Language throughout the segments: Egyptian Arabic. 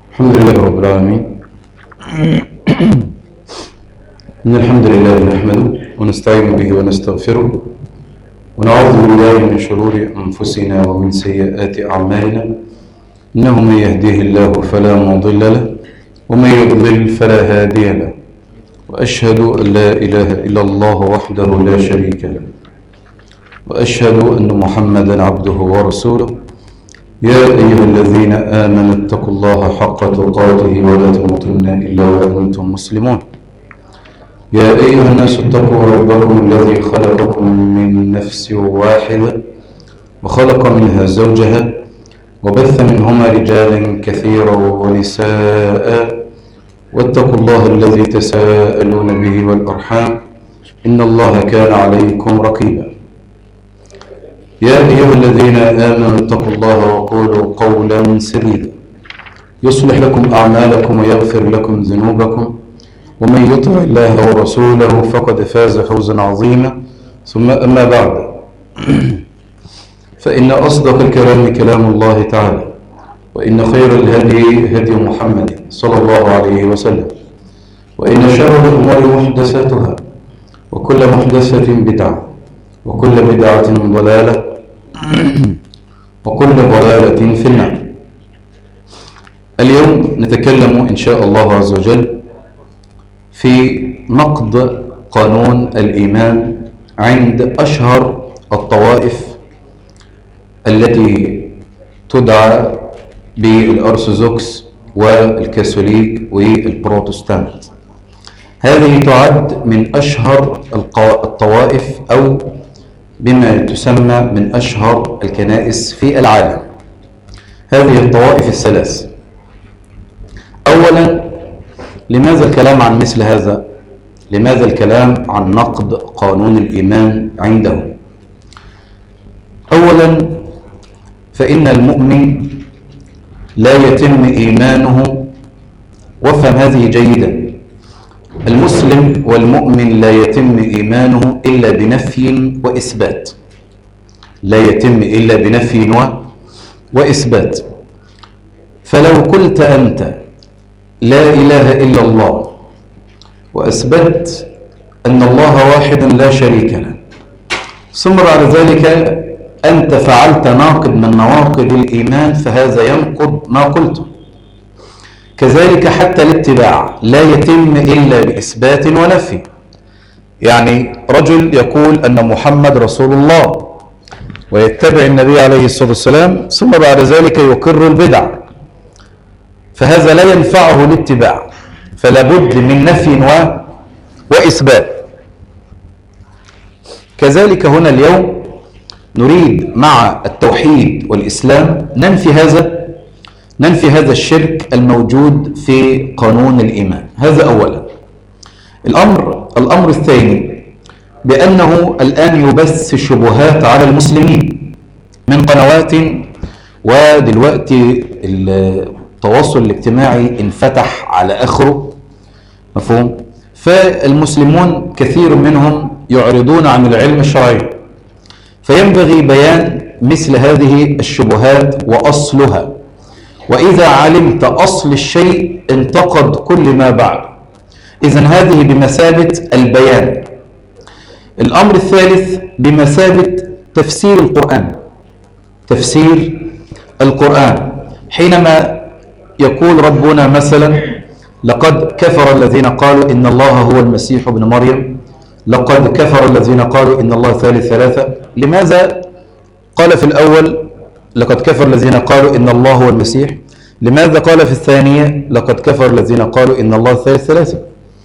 الحمد لله رب العالمين إن الحمد لله نحمده ونستعين به ونستغفره ونعوذ بالله من شرور أنفسنا ومن سيئات أعمالنا إنه من يهديه الله فلا مضل له ومن يضلل فلا هادي له وأشهد أن لا إله إلا الله وحده لا شريك له وأشهد أن محمدا عبده ورسوله يا أيها الذين آمنوا اتقوا الله حق تقاته ولا تموتن إلا وأنتم مسلمون يا أيها الناس اتقوا ربكم الذي خلقكم من نفس واحدة وخلق منها زوجها وبث منهما رجالا كثيرا ونساء واتقوا الله الذي تساءلون به والأرحام إن الله كان عليكم رقيبا يا أيها الذين آمنوا اتقوا الله وقولوا قولا سديدا يصلح لكم أعمالكم ويغفر لكم ذنوبكم ومن يطع الله ورسوله فقد فاز فوزا عظيما ثم أما بعد فإن أصدق الكلام كلام الله تعالى وإن خير الهدي هدي محمد صلى الله عليه وسلم وإن شر الأمور محدثاتها وكل محدثة بدعة وكل بدعة ضلالة وكل ضلالة في النار اليوم نتكلم إن شاء الله عز وجل في نقد قانون الإيمان عند أشهر الطوائف التي تدعى بالأرثوذكس والكاثوليك والبروتستانت هذه تعد من أشهر الطوائف أو بما تسمى من أشهر الكنائس في العالم هذه الطوائف الثلاث أولا لماذا الكلام عن مثل هذا لماذا الكلام عن نقد قانون الإيمان عنده أولا فإن المؤمن لا يتم إيمانه وافهم هذه جيدا المسلم والمؤمن لا يتم إيمانه إلا بنفي وإثبات لا يتم إلا بنفي وإثبات فلو قلت أنت لا إله إلا الله وأثبت أن الله واحد لا شريك له ثم بعد ذلك أنت فعلت ناقض من نواقض الإيمان فهذا ينقض ما قلته كذلك حتى الاتباع لا يتم إلا بإثبات ونفي يعني رجل يقول أن محمد رسول الله ويتبع النبي عليه الصلاة والسلام ثم بعد ذلك يقر البدع فهذا لا ينفعه الاتباع فلا بد من نفي و... وإثبات كذلك هنا اليوم نريد مع التوحيد والإسلام ننفي هذا ننفي هذا الشرك الموجود في قانون الإيمان هذا أولا الأمر الأمر الثاني بأنه الآن يبث شبهات على المسلمين من قنوات ودلوقتي التواصل الاجتماعي انفتح على آخره مفهوم فالمسلمون كثير منهم يعرضون عن العلم الشرعي فينبغي بيان مثل هذه الشبهات وأصلها وإذا علمت أصل الشيء انتقد كل ما بعد إذا هذه بمثابة البيان الأمر الثالث بمثابة تفسير القرآن تفسير القرآن حينما يقول ربنا مثلا لقد كفر الذين قالوا إن الله هو المسيح ابن مريم لقد كفر الذين قالوا إن الله ثالث ثلاثة لماذا قال في الأول لقد كفر الذين قالوا إن الله هو المسيح لماذا قال في الثانية لقد كفر الذين قالوا إن الله ثالث ثلاثة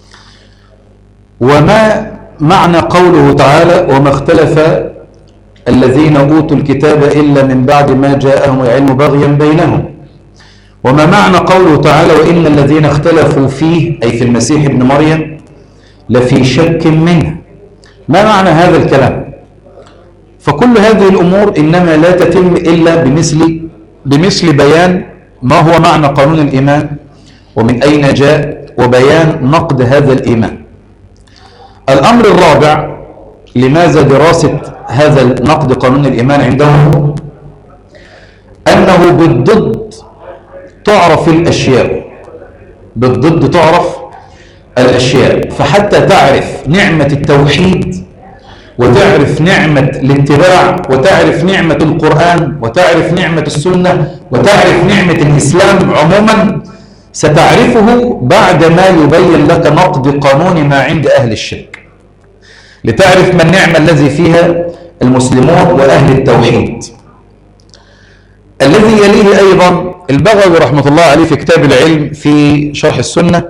وما معنى قوله تعالى وما اختلف الذين أوتوا الكتاب إلا من بعد ما جاءهم العلم بغيا بينهم وما معنى قوله تعالى وإن الذين اختلفوا فيه أي في المسيح ابن مريم لفي شك منه ما معنى هذا الكلام فكل هذه الأمور إنما لا تتم إلا بمثل بمثل بيان ما هو معنى قانون الإيمان ومن أين جاء وبيان نقد هذا الإيمان الأمر الرابع لماذا دراسة هذا نقد قانون الإيمان عندهم أنه بالضد تعرف الأشياء بالضد تعرف الأشياء فحتى تعرف نعمة التوحيد وتعرف نعمة الاتباع وتعرف نعمة القرآن وتعرف نعمة السنة وتعرف نعمة الإسلام عموما ستعرفه بعدما يبين لك نقد قانون ما عند أهل الشرك لتعرف ما النعمة الذي فيها المسلمون وأهل التوحيد الذي يليه أيضا البغوي رحمة الله عليه في كتاب العلم في شرح السنة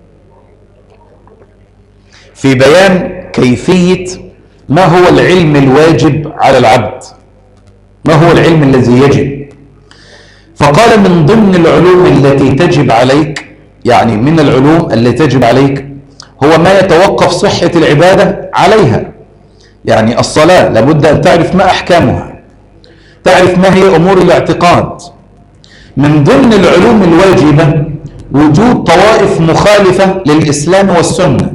في بيان كيفية ما هو العلم الواجب على العبد ما هو العلم الذي يجب فقال من ضمن العلوم التي تجب عليك يعني من العلوم التي تجب عليك هو ما يتوقف صحة العبادة عليها يعني الصلاة لابد أن تعرف ما أحكامها تعرف ما هي أمور الاعتقاد من ضمن العلوم الواجبة وجود طوائف مخالفة للإسلام والسنة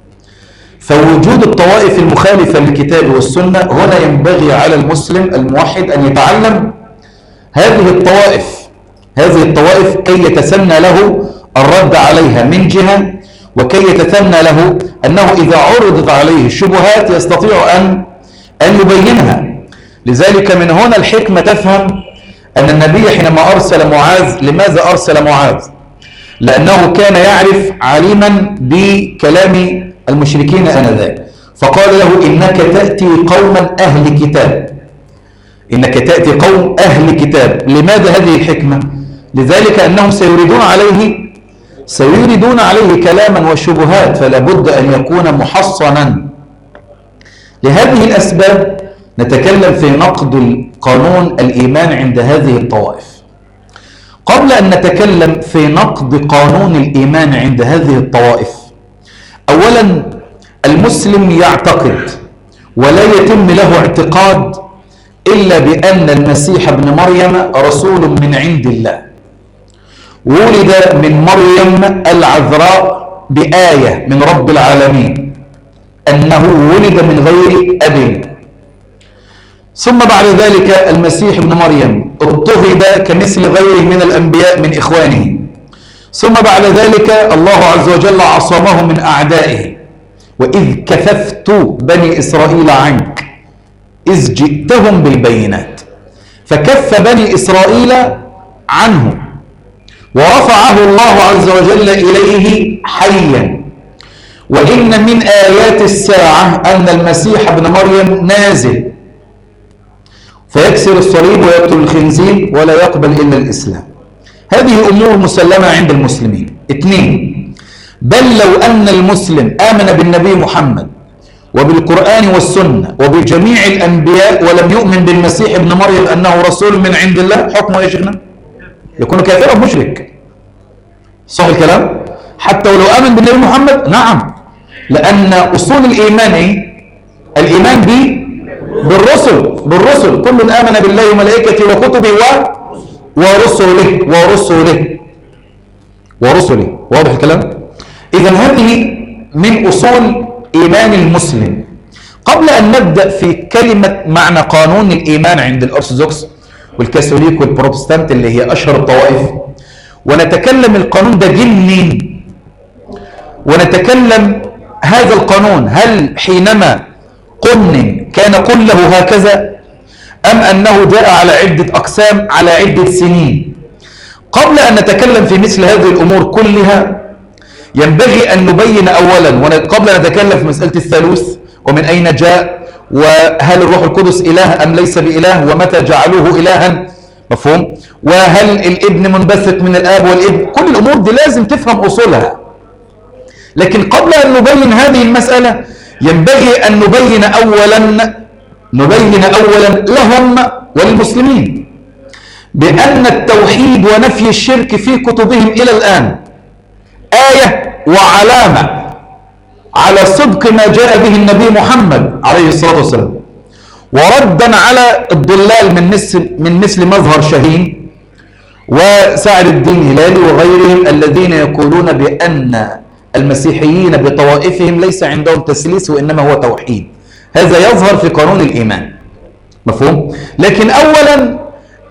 فوجود الطوائف المخالفة للكتاب والسنة هنا ينبغي على المسلم الموحد أن يتعلم هذه الطوائف هذه الطوائف كي يتسنى له الرد عليها من جهة وكي يتثنى له أنه إذا عرضت عليه الشبهات يستطيع أن أن يبينها لذلك من هنا الحكمة تفهم أن النبي حينما أرسل معاذ لماذا أرسل معاذ لأنه كان يعرف عليما بكلام المشركين آنذاك فقال له إنك تأتي قوما أهل كتاب إنك تأتي قوم أهل كتاب لماذا هذه الحكمة لذلك أنهم سيريدون عليه سيريدون عليه كلاما وشبهات فلا بد أن يكون محصنا لهذه الأسباب نتكلم في نقد قانون الإيمان عند هذه الطوائف قبل أن نتكلم في نقد قانون الإيمان عند هذه الطوائف أولا المسلم يعتقد ولا يتم له اعتقاد إلا بأن المسيح ابن مريم رسول من عند الله ولد من مريم العذراء بآية من رب العالمين أنه ولد من غير أب ثم بعد ذلك المسيح ابن مريم اضطهد كمثل غيره من الأنبياء من إخوانه ثم بعد ذلك الله عز وجل عصمه من أعدائه وإذ كففت بني إسرائيل عنك إذ جئتهم بالبينات فكف بني إسرائيل عنه ورفعه الله عز وجل إليه حيا وإن من آيات الساعة أن المسيح ابن مريم نازل فيكسر الصليب ويقتل الخنزير ولا يقبل إلا الإسلام هذه أمور مسلمة عند المسلمين اثنين بل لو أن المسلم آمن بالنبي محمد وبالقرآن والسنة وبجميع الأنبياء ولم يؤمن بالمسيح ابن مريم أنه رسول من عند الله حكمه يا شيخنا يكون كافرا مشرك صح الكلام حتى ولو آمن بالنبي محمد نعم لأن أصول الإيمان إيه؟ الإيمان به بالرسل بالرسل كل آمن بالله وملائكته وكتبه و ورسله ورسله ورسله واضح الكلام إذا هذه من أصول إيمان المسلم قبل أن نبدأ في كلمة معنى قانون الإيمان عند الأرثوذكس والكاثوليك والبروتستانت اللي هي أشهر الطوائف ونتكلم القانون ده جه منين ونتكلم هذا القانون هل حينما قنن كان كله هكذا أم أنه جاء على عدة أقسام على عدة سنين قبل أن نتكلم في مثل هذه الأمور كلها ينبغي أن نبين أولا قبل أن نتكلم في مسألة الثالوث ومن أين جاء وهل الروح القدس إله أم ليس بإله ومتى جعلوه إلها مفهوم وهل الابن منبثق من الآب والابن كل الأمور دي لازم تفهم أصولها لكن قبل أن نبين هذه المسألة ينبغي أن نبين أولا نبين أولا لهم وللمسلمين بأن التوحيد ونفي الشرك في كتبهم إلى الآن آية وعلامة على صدق ما جاء به النبي محمد عليه الصلاة والسلام وردا على الضلال من مثل من مثل مظهر شاهين وسعد الدين هلالي وغيرهم الذين يقولون بأن المسيحيين بطوائفهم ليس عندهم تسليس وإنما هو توحيد هذا يظهر في قانون الإيمان مفهوم؟ لكن أولا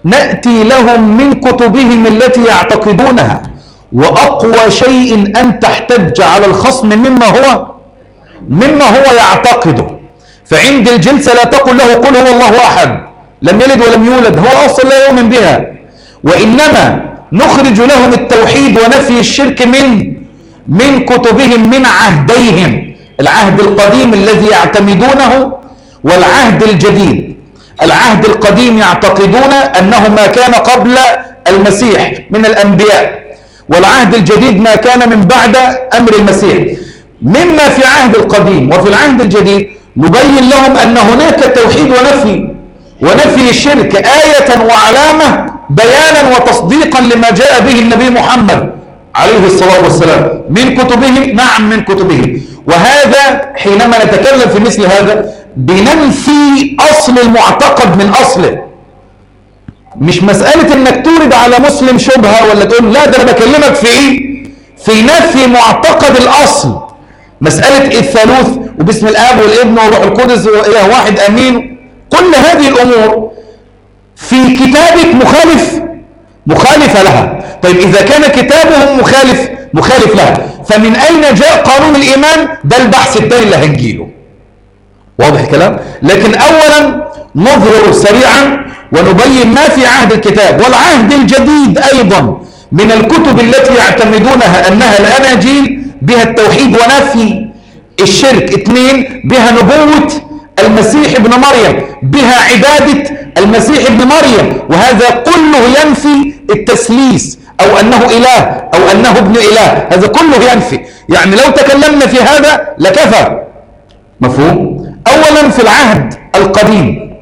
نأتي لهم من كتبهم التي يعتقدونها وأقوى شيء أن تحتج على الخصم مما هو مما هو يعتقده فعند الجلسة لا تقل له قل هو الله أحد لم يلد ولم يولد هو أصلا لا يؤمن بها وإنما نخرج لهم التوحيد ونفي الشرك من من كتبهم من عهديهم العهد القديم الذي يعتمدونه والعهد الجديد العهد القديم يعتقدون أنه ما كان قبل المسيح من الأنبياء والعهد الجديد ما كان من بعد أمر المسيح مما في عهد القديم وفي العهد الجديد نبين لهم أن هناك توحيد ونفي ونفي الشرك آية وعلامة بيانا وتصديقا لما جاء به النبي محمد عليه الصلاة والسلام من كتبهم نعم من كتبهم وهذا حينما نتكلم في مثل هذا بننفي أصل المعتقد من أصله مش مسألة انك تورد على مسلم شبهة ولا تقول لا ده انا بكلمك في ايه في نفي معتقد الاصل مسألة الثالوث وباسم الاب والابن والروح القدس واله واحد امين كل هذه الامور في كتابك مخالف مخالفة لها طيب اذا كان كتابهم مخالف مخالف لها فمن اين جاء قانون الايمان ده البحث الثاني اللي هنجيله واضح الكلام لكن اولا نظهر سريعا ونبين ما في عهد الكتاب والعهد الجديد ايضا من الكتب التي يعتمدونها انها الاناجيل بها التوحيد ونفي الشرك اثنين بها نبوة المسيح ابن مريم بها عبادة المسيح ابن مريم وهذا كله ينفي التسليس او انه اله او انه ابن اله هذا كله ينفي يعني لو تكلمنا في هذا لكفى مفهوم اولا في العهد القديم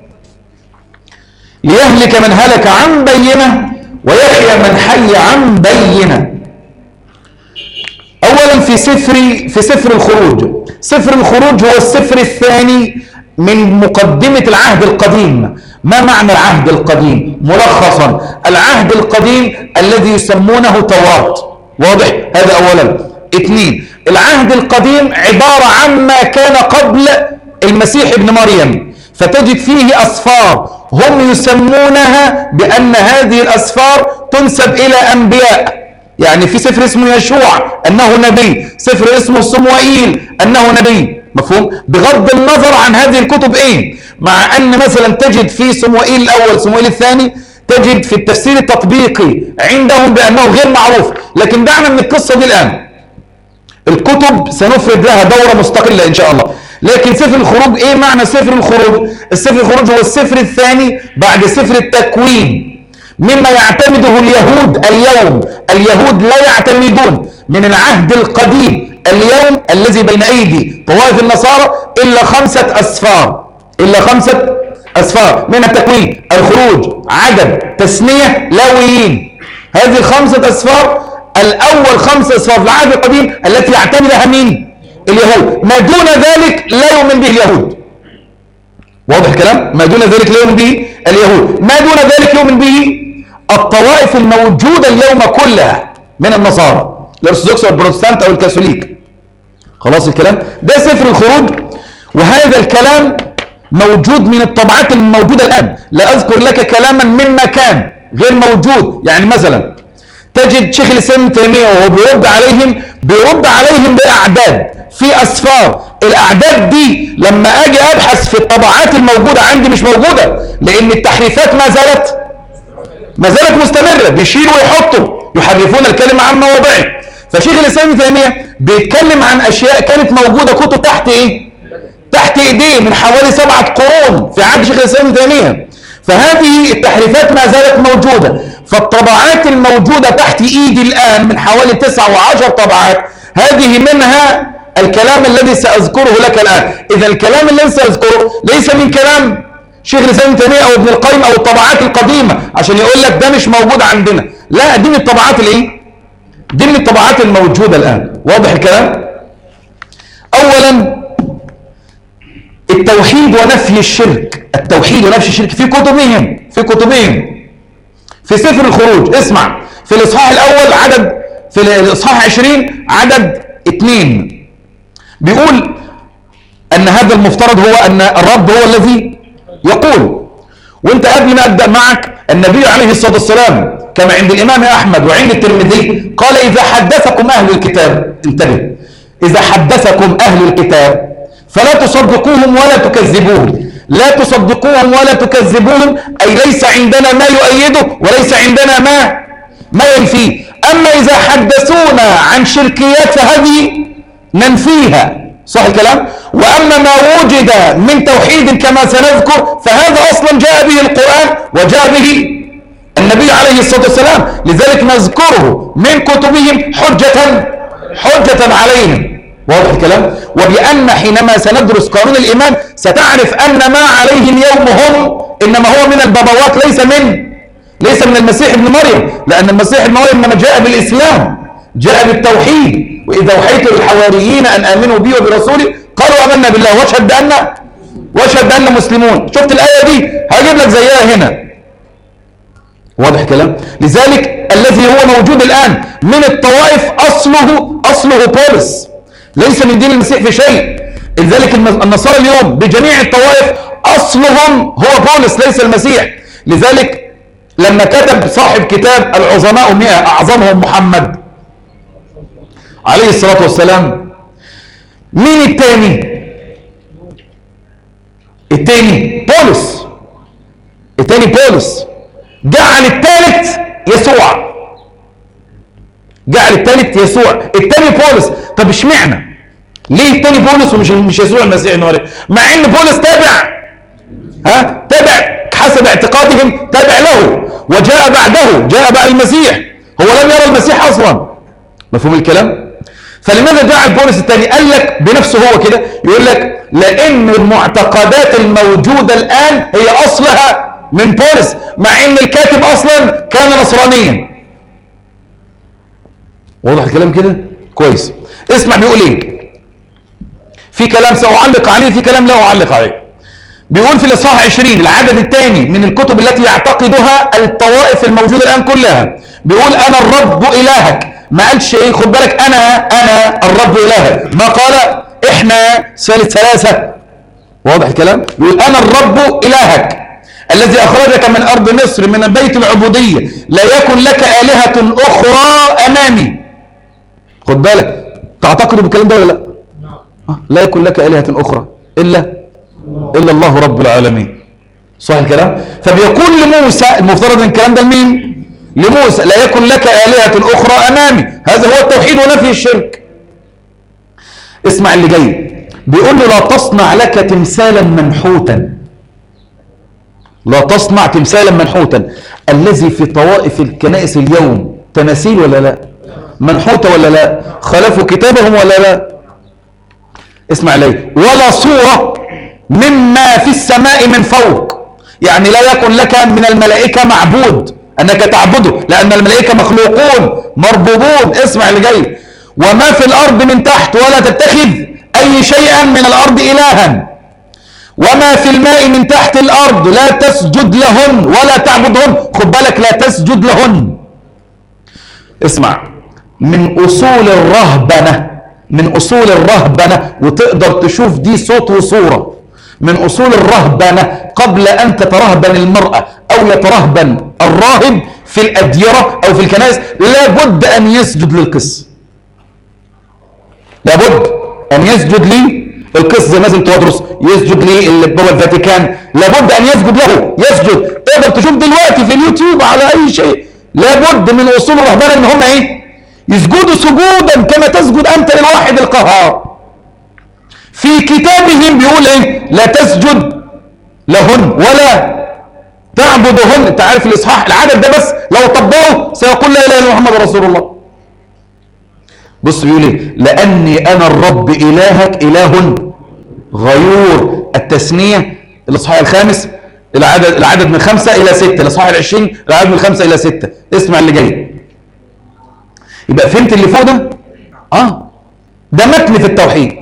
ليهلك من هلك عن بينه ويحيى من حي عن بينه اولا في سفر في سفر الخروج سفر الخروج هو السفر الثاني من مقدمة العهد القديم ما معنى العهد القديم ملخصا العهد القديم الذي يسمونه توراة واضح هذا اولا اثنين العهد القديم عبارة عما كان قبل المسيح ابن مريم فتجد فيه أسفار هم يسمونها بأن هذه الأسفار تنسب إلى أنبياء يعني في سفر اسمه يشوع أنه نبي سفر اسمه صموئيل أنه نبي مفهوم بغض النظر عن هذه الكتب ايه مع ان مثلا تجد في صموئيل الاول صموئيل الثاني تجد في التفسير التطبيقي عندهم بانه غير معروف لكن دعنا من القصة دي الان الكتب سنفرد لها دورة مستقلة ان شاء الله لكن سفر الخروج ايه معنى سفر الخروج السفر الخروج هو السفر الثاني بعد سفر التكوين مما يعتمده اليهود اليوم اليهود لا يعتمدون من العهد القديم اليوم الذي بين ايدي طوائف النصارى الا خمسة اسفار الا خمسة اسفار من التكوين الخروج عدد تسمية لاويين هذه الخمسة اسفار الاول خمسة اسفار في العهد القديم التي يعتمدها مين اليهود ما دون ذلك لا يؤمن به اليهود واضح الكلام ما دون ذلك لا يؤمن به اليهود ما دون ذلك يؤمن به الطوائف الموجودة اليوم كلها من النصارى الارثوذكس والبروتستانت او الكاثوليك خلاص الكلام ده سفر الخروج وهذا الكلام موجود من الطبعات الموجودة الآن لا أذكر لك كلاما من مكان غير موجود يعني مثلا تجد شيخ الإسلام تيمية وهو بيرد عليهم بيرد عليهم بأعداد في أسفار الأعداد دي لما أجي أبحث في الطبعات الموجودة عندي مش موجودة لأن التحريفات ما زالت ما زالت مستمرة بيشيلوا ويحطوا يحرفون الكلمة عن مواضعه فشيخ الإسلام ابن تيمية بيتكلم عن أشياء كانت موجودة كتب تحت إيه؟ تحت إيديه من حوالي سبعة قرون في عهد شيخ الإسلام ابن تيمية فهذه التحريفات ما زالت موجودة فالطبعات الموجودة تحت إيدي الآن من حوالي تسعة وعشر طبعات هذه منها الكلام الذي سأذكره لك الآن إذا الكلام الذي سأذكره ليس من كلام شيخ الإسلام تيمية أو ابن القيم أو الطبعات القديمة عشان يقول لك ده مش موجود عندنا لا دي من الطبعات الايه دي من الطبعات الموجودة الآن واضح الكلام أولا التوحيد ونفي الشرك التوحيد ونفي الشرك في كتبهم في كتبهم في سفر الخروج اسمع في الإصحاح الأول عدد في الإصحاح 20 عدد اثنين بيقول أن هذا المفترض هو أن الرب هو الذي يقول وانت قبل ما أبدأ معك النبي عليه الصلاة والسلام كما عند الإمام أحمد وعند الترمذي قال إذا حدثكم أهل الكتاب انتبه إذا حدثكم أهل الكتاب فلا تصدقوهم ولا تكذبوهم لا تصدقوهم ولا تكذبوهم أي ليس عندنا ما يؤيده وليس عندنا ما ما ينفيه أما إذا حدثونا عن شركيات فهذه ننفيها صح الكلام وأما ما وجد من توحيد كما سنذكر فهذا أصلا جاء به القرآن وجاء به النبي عليه الصلاة والسلام لذلك نذكره من كتبهم حجة حجة عليهم واضح الكلام وبأن حينما سندرس قانون الإيمان ستعرف أن ما عليه اليوم هم إنما هو من البابوات ليس من ليس من المسيح ابن مريم لأن المسيح ابن مريم إنما جاء بالإسلام جاء بالتوحيد وإذا وحيت للحواريين أن آمنوا بي وبرسولي قالوا آمنا بالله واشهد بأن واشهد بأن مسلمون شفت الآية دي هجيب لك زيها هنا واضح كلام لذلك الذي هو موجود الآن من الطوائف أصله أصله بولس ليس من دين المسيح في شيء لذلك النصارى اليوم بجميع الطوائف أصلهم هو بولس ليس المسيح لذلك لما كتب صاحب كتاب العظماء مئة أعظمهم محمد عليه الصلاة والسلام مين التاني التاني بولس التاني بولس جعل الثالث يسوع جعل الثالث يسوع الثاني بولس طب اشمعنى ليه الثاني بولس ومش مش يسوع المسيح النوري مع ان بولس تابع ها تابع حسب اعتقادهم تابع له وجاء بعده جاء بعد المسيح هو لم يرى المسيح اصلا مفهوم الكلام فلماذا جعل بولس الثاني قال لك بنفسه هو كده يقول لك لان المعتقدات الموجوده الان هي اصلها من بولس مع ان الكاتب اصلا كان نصرانيا واضح الكلام كده كويس اسمع بيقول ايه في كلام سأعلق عليه في كلام لا أعلق عليه بيقول في الإصحاح 20 العدد الثاني من الكتب التي يعتقدها الطوائف الموجودة الآن كلها بيقول أنا الرب إلهك ما قالش إيه خد بالك أنا أنا الرب إلهك ما قال إحنا ثالث ثلاثة واضح الكلام يقول أنا الرب إلهك الذي أخرجك من أرض مصر من بيت العبودية لا يكن لك آلهة أخرى أمامي خد بالك تعتقدوا بالكلام ده ولا لا لا يكن لك آلهة أخرى إلا إلا الله رب العالمين صح الكلام فبيقول لموسى المفترض ان الكلام ده لمين لموسى لا يكن لك آلهة أخرى أمامي هذا هو التوحيد ونفي الشرك اسمع اللي جاي بيقول له لا تصنع لك تمثالا منحوتا لا تصنع تمثالا منحوتا الذي في طوائف الكنائس اليوم تماثيل ولا لا منحوتة ولا لا خالفوا كتابهم ولا لا اسمع لي ولا صورة مما في السماء من فوق يعني لا يكن لك من الملائكة معبود أنك تعبده لأن الملائكة مخلوقون مربوبون اسمع اللي جاي وما في الأرض من تحت ولا تتخذ أي شيئا من الأرض إلها وما في الماء من تحت الأرض لا تسجد لهن ولا تعبدهن خد بالك لا تسجد لهن اسمع من أصول الرهبنة من أصول الرهبنة وتقدر تشوف دي صوت وصورة من أصول الرهبنة قبل أن تترهبن المرأة أو يترهبن الراهب في الأديرة أو في الكنائس لابد أن يسجد للقس لابد أن يسجد لي القس زي مازن تودرس يسجد لي اللي بابا الفاتيكان لابد أن يسجد له يسجد تقدر تشوف دلوقتي في اليوتيوب على أي شيء لابد من أصول الرهبنة إن هم إيه يسجدوا سجودا كما تسجد أنت للواحد القهار في كتابهم بيقول ايه لا تسجد لهن ولا تعبدهن انت عارف الاصحاح العدد ده بس لو طبقه سيقول لا اله الا محمد رسول الله بص بيقول ايه لاني انا الرب الهك اله غيور التثنيه الاصحاح الخامس العدد العدد من خمسة إلى ستة الإصحاح العشرين العدد من خمسة إلى ستة اسمع اللي جاي يبقى فهمت اللي فوق ده؟ آه ده متن في التوحيد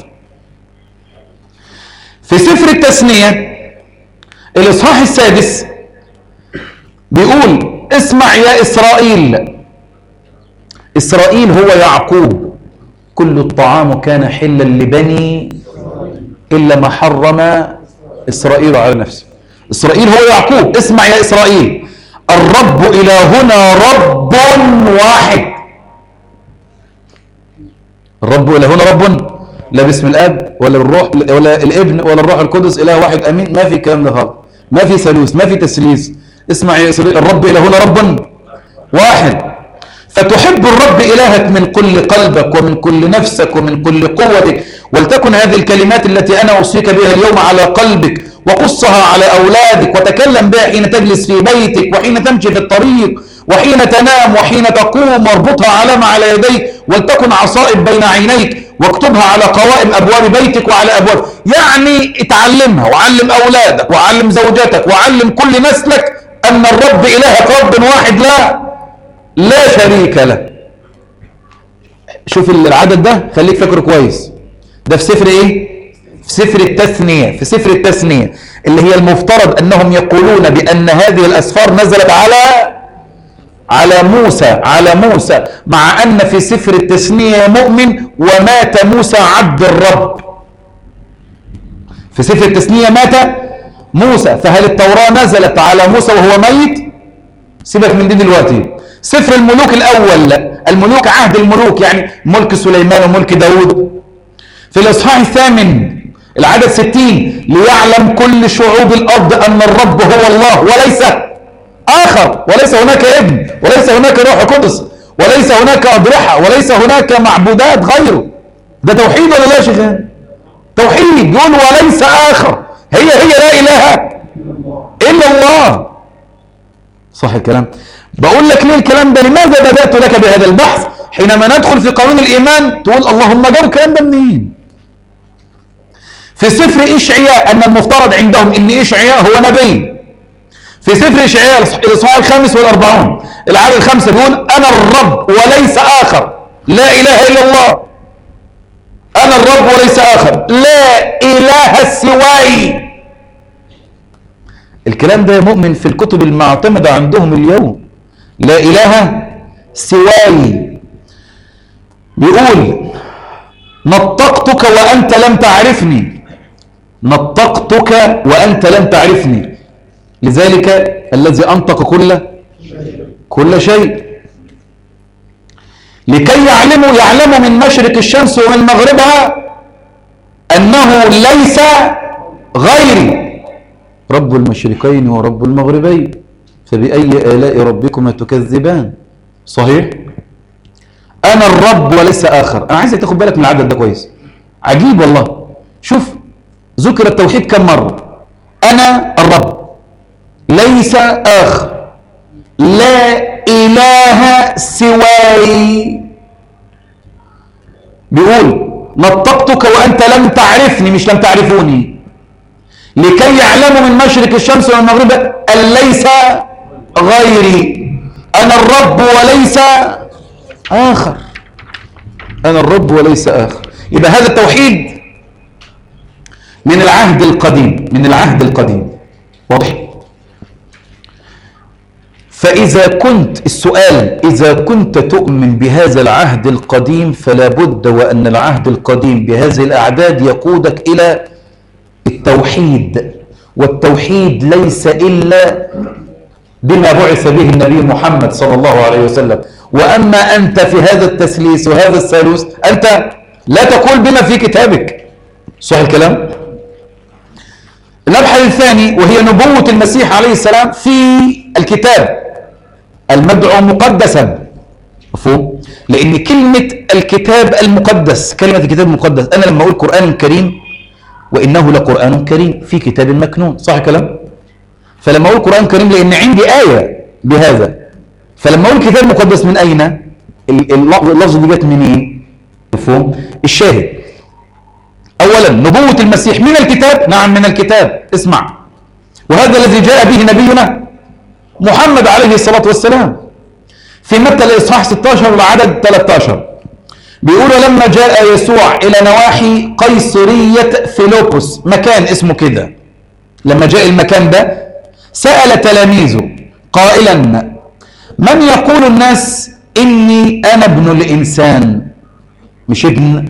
في سفر التثنية الإصحاح السادس بيقول اسمع يا إسرائيل إسرائيل هو يعقوب كل الطعام كان حلا لبني إلا ما حرم إسرائيل على نفسه إسرائيل هو يعقوب اسمع يا إسرائيل الرب إلهنا رب واحد الرب إلهنا رب لا باسم الاب ولا الروح ولا الابن ولا الروح القدس اله واحد امين ما في الكلام ده خالص ما في ثالوث ما في تثليث اسمع يا صديقي الرب الهنا رب واحد فتحب الرب إلهك من كل قلبك ومن كل نفسك ومن كل قوتك ولتكن هذه الكلمات التي أنا أوصيك بها اليوم على قلبك وقصها على أولادك وتكلم بها حين تجلس في بيتك وحين تمشي في الطريق وحين تنام وحين تقوم واربطها علامة على يديك ولتكن عصائب بين عينيك واكتبها على قوائم أبواب بيتك وعلى أبواب يعني اتعلمها وعلم أولادك وعلم زوجتك وعلم كل نسلك أن الرب إلهك رب واحد لا لا شريك له شوف العدد ده خليك فاكره كويس ده في سفر ايه في سفر التثنية في سفر التثنية اللي هي المفترض انهم يقولون بان هذه الاسفار نزلت على على موسى على موسى مع ان في سفر التثنية مؤمن ومات موسى عبد الرب في سفر التثنية مات موسى فهل التوراة نزلت على موسى وهو ميت سيبك من دي دلوقتي سفر الملوك الأول الملوك عهد الملوك يعني ملك سليمان وملك داود في الإصحاح الثامن العدد ستين ليعلم كل شعوب الأرض أن الرب هو الله وليس آخر وليس هناك ابن وليس هناك روح قدس وليس هناك أضرحة وليس هناك معبودات غيره ده توحيد ولا لا يا شيخ توحيد يقول وليس آخر هي هي لا إله إلا الله صح الكلام بقول لك ليه الكلام ده لماذا بدأت لك بهذا البحث حينما ندخل في قانون الإيمان تقول اللهم جاب الكلام ده منين في سفر إشعياء أن المفترض عندهم أن إشعياء هو نبي في سفر إشعياء الإصحاح الخامس والأربعون العدد الخامسة بيقول أنا الرب وليس آخر لا إله إلا الله أنا الرب وليس آخر لا إله سواي الكلام ده مؤمن في الكتب المعتمدة عندهم اليوم لا إله سواي بيقول نطقتك وأنت لم تعرفني نطقتك وأنت لم تعرفني لذلك الذي أنطق كل كل شيء لكي يعلموا يعلموا من مشرق الشمس ومن مغربها أنه ليس غيري رب المشرقين ورب المغربين فبأي آلاء ربكما تكذبان صحيح أنا الرب وليس آخر أنا عايزك تاخد بالك من العدد ده كويس عجيب والله شوف ذكر التوحيد كم مرة أنا الرب ليس آخر لا إله سواي بيقول نطقتك وأنت لم تعرفني مش لم تعرفوني لكي يعلموا من مشرق الشمس والمغرب أن ليس غيري أنا الرب وليس آخر أنا الرب وليس آخر يبقى هذا التوحيد من العهد القديم من العهد القديم واضح فإذا كنت السؤال إذا كنت تؤمن بهذا العهد القديم فلا بد وأن العهد القديم بهذه الأعداد يقودك إلى التوحيد والتوحيد ليس إلا بما بعث به النبي محمد صلى الله عليه وسلم وأما أنت في هذا التسليس وهذا الثالوث أنت لا تقول بما في كتابك صح الكلام المبحث الثاني وهي نبوة المسيح عليه السلام في الكتاب المدعو مقدسا مفهوم لأن كلمة الكتاب المقدس كلمة الكتاب المقدس أنا لما أقول قرآن كريم وإنه لقرآن كريم في كتاب مكنون صح الكلام فلما أقول قرآن كريم لأن عندي آية بهذا فلما أقول كتاب مقدس من أين اللفظ دي جت منين مفهوم الشاهد أولا نبوة المسيح من الكتاب نعم من الكتاب اسمع وهذا الذي جاء به نبينا محمد عليه الصلاة والسلام في متى الإصحاح 16 والعدد 13 بيقولوا لما جاء يسوع إلى نواحي قيصرية فيلوبوس مكان اسمه كده لما جاء المكان ده سأل تلاميذه قائلا من يقول الناس إني أنا ابن الإنسان مش ابن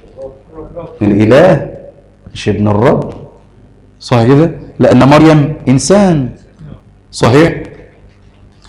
الإله مش ابن الرب صح كده لأن مريم إنسان صحيح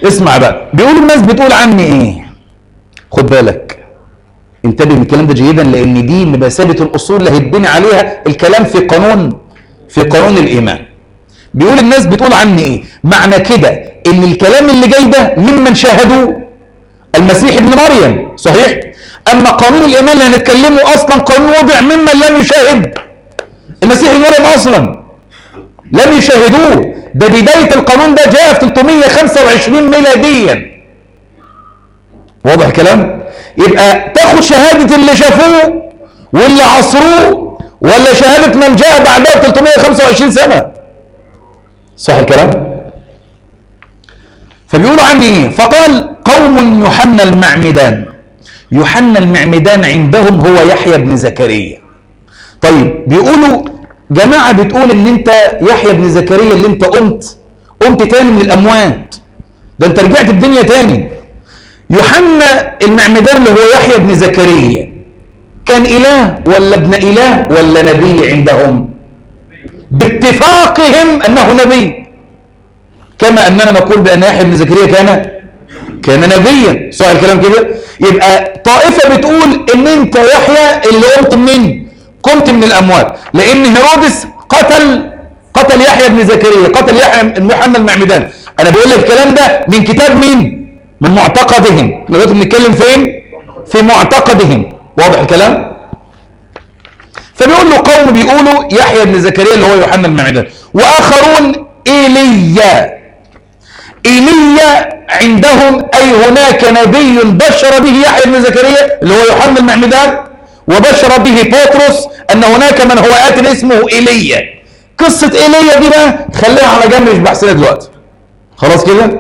اسمع بقى بيقول الناس بتقول عني ايه خد بالك انتبه من الكلام ده جيدا لان دي مباسله الاصول اللي هيتبني عليها الكلام في قانون في قانون الايمان بيقول الناس بتقول عني ايه معنى كده ان الكلام اللي جاي ده ممن شاهدوا المسيح ابن مريم صحيح اما قانون الايمان اللي هنتكلمه اصلا قانون وضع ممن لم يشاهد المسيح ابن مريم اصلا لم يشاهدوه ده بدايه القانون ده جاء في 325 ميلاديا واضح الكلام يبقى تاخد شهاده اللي شافوه واللي عصروه ولا شهاده من جاء بعدها ب 325 سنه صح الكلام فبيقولوا عني ايه فقال قوم يوحنا المعمدان يوحنا المعمدان عندهم هو يحيى بن زكريا طيب بيقولوا جماعة بتقول ان انت يحيى بن زكريا اللي انت قمت قمت تاني من الاموات ده انت رجعت الدنيا تاني يوحنا المعمدان اللي هو يحيى بن زكريا كان اله ولا ابن اله ولا نبي عندهم باتفاقهم انه نبي كما اننا نقول بان يحيى بن زكريا كان كان نبيا صح الكلام كده يبقى طائفه بتقول ان انت يحيى اللي قمت منين قمت من الاموات لان هيرودس قتل قتل يحيى بن زكريا قتل يحيى يوحنا المعمدان انا بقول لك الكلام ده من كتاب مين من معتقدهم احنا دلوقتي بنتكلم فين في معتقدهم واضح الكلام فبيقول له قوم بيقولوا يحيى بن زكريا اللي هو يوحنا المعمدان واخرون ايليا ايليا عندهم اي هناك نبي بشر به يحيى بن زكريا اللي هو يوحنا المعمدان وبشر به بطرس ان هناك من هو ات اسمه ايليا قصه ايليا دي بقى خليها على جنب مش بحثنا دلوقتي خلاص كده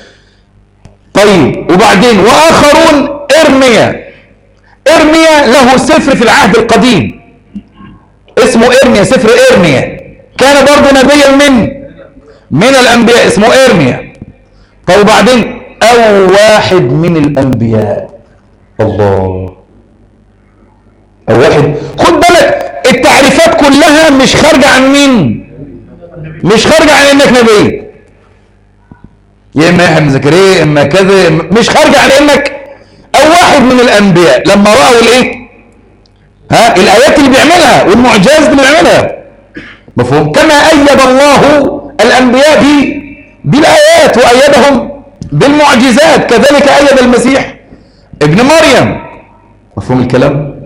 طيب وبعدين واخرون ارميا ارميا له سفر في العهد القديم اسمه ارميا سفر ارميا كان برضه نبيا من من الانبياء اسمه ارميا طيب وبعدين او واحد من الانبياء الله او واحد خد بالك التعريفات كلها مش خارجه عن مين مش خارجه عن انك نبي يا اما يحيى بن زكريا يا اما كذا مش خارجه عن انك او واحد من الانبياء لما راوا الايه ها الايات اللي بيعملها والمعجزات اللي بيعملها مفهوم كما ايد الله الانبياء ب بالايات وايدهم بالمعجزات كذلك ايد المسيح ابن مريم مفهوم الكلام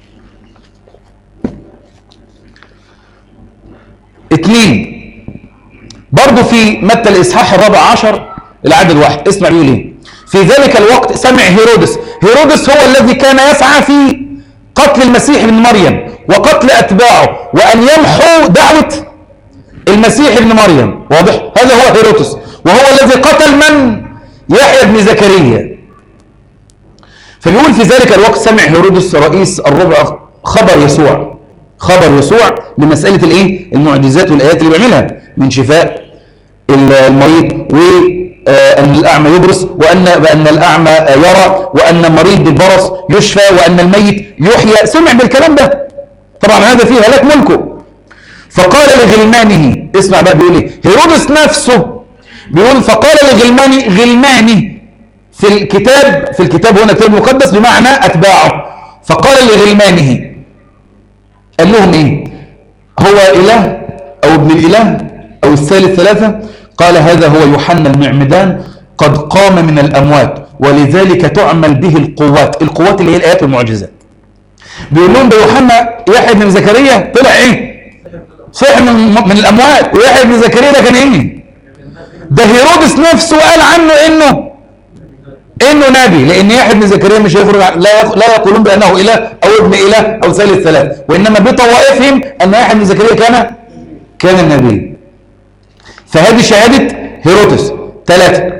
اثنين برضو في متى الاصحاح الرابع عشر العدد واحد اسمع بيقول ايه في ذلك الوقت سمع هيرودس هيرودس هو الذي كان يسعى في قتل المسيح ابن مريم وقتل اتباعه وان يمحو دعوه المسيح ابن مريم واضح هذا هو هيرودس وهو الذي قتل من يحيى بن زكريا فبيقول في ذلك الوقت سمع هيرودس رئيس الربع خبر يسوع خبر يسوع لمساله الايه المعجزات والايات اللي بيعملها من شفاء المريض وأن الأعمى يبرص وأن بأن الأعمى يرى وأن المريض بالبرص يشفى وأن الميت يحيى سمع بالكلام ده طبعا هذا فيه هلاك ملكه فقال لغلمانه اسمع بقى بيقول ايه هيرودس نفسه بيقول فقال لغلماني غلماني في الكتاب في الكتاب هنا كتاب مقدس بمعنى أتباعه فقال لغلمانه قال لهم ايه هو إله أو ابن الإله أو الثالث ثلاثة قال هذا هو يوحنا المعمدان قد قام من الأموات ولذلك تعمل به القوات القوات اللي هي الآيات والمعجزات بيقول لهم ده يوحنا يحيى بن زكريا طلع ايه صحي من, من الأموات ويحيى بن زكريا ده كان ايه ده هيرودس نفسه قال عنه انه انه نبي لان يحيى بن زكريا مش هيخرج لا لا يقولون بانه اله او ابن اله او ثالث ثلاث وانما بطوائفهم ان يحيى بن زكريا كان كان النبي فهذه شهادة هيرودس ثلاثة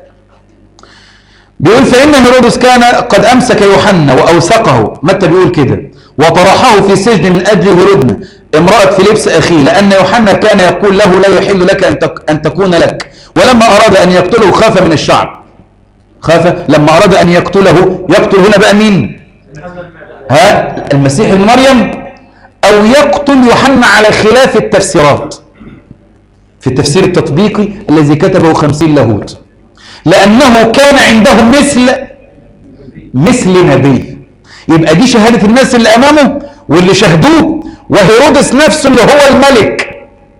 بيقول فإن هيرودس كان قد أمسك يوحنا وأوثقه متى بيقول كده وطرحه في سجن من أجل هيرودنا امرأة فيليبس أخيه لأن يوحنا كان يقول له لا يحل لك أن, تك أن تكون لك ولما أراد أن يقتله خاف من الشعب خاف لما أراد أن يقتله يقتل هنا بقى مين ها المسيح ابن مريم أو يقتل يوحنا على خلاف التفسيرات في التفسير التطبيقي الذي كتبه خمسين لاهوت لأنه كان عندهم مثل مثل نبي يبقى دي شهادة الناس اللي أمامه واللي شهدوه وهيرودس نفسه اللي هو الملك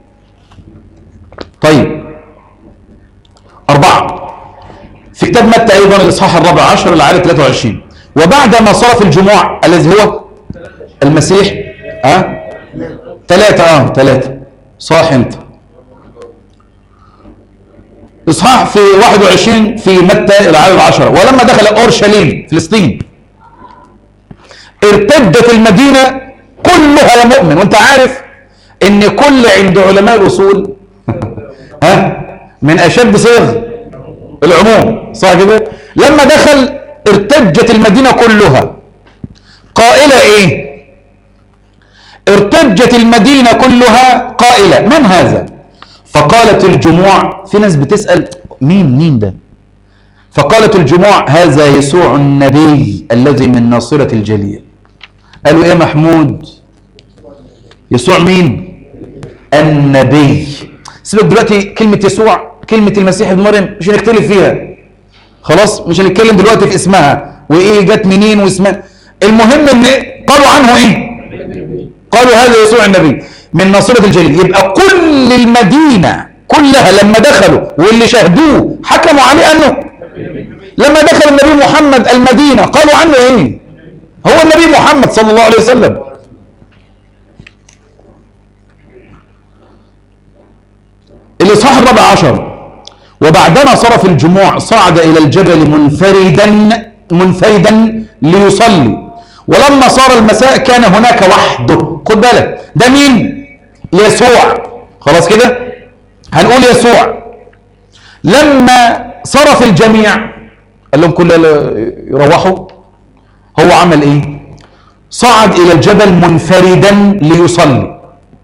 طيب أربعة في كتاب متى أيضا الإصحاح الرابع عشر العدد 23 وبعدما صرف الجموع الذي هو المسيح أه؟ ثلاثة اه ثلاثة صح انت اصحاح في 21 في متى العدد العشرة ولما دخل اورشليم فلسطين ارتدت المدينة كلها يا مؤمن وانت عارف ان كل عند علماء الاصول ها من اشد صيغ العموم صح كده لما دخل ارتجت المدينة كلها قائلة ايه ارتجت المدينة كلها قائلة من هذا فقالت الجموع في ناس بتسأل مين مين ده فقالت الجموع هذا يسوع النبي الذي من ناصرة الجليل قالوا ايه محمود يسوع مين النبي سيبك دلوقتي كلمة يسوع كلمة المسيح ابن مريم مش هنختلف فيها خلاص مش هنتكلم دلوقتي في اسمها وايه جت منين واسمها المهم ان قالوا عنه ايه قالوا هذا يسوع النبي من ناصرة الجليل يبقى كل المدينة كلها لما دخلوا واللي شهدوه حكموا عليه انه لما دخل النبي محمد المدينة قالوا عنه ايه هو النبي محمد صلى الله عليه وسلم الإصحاح الرابع عشر وبعدما صرف الجموع صعد إلى الجبل منفردا منفردا ليصلي ولما صار المساء كان هناك وحده خد بالك ده مين يسوع خلاص كده هنقول يسوع لما صرف الجميع قال لهم كل يروحوا هو عمل ايه صعد الى الجبل منفردا ليصلي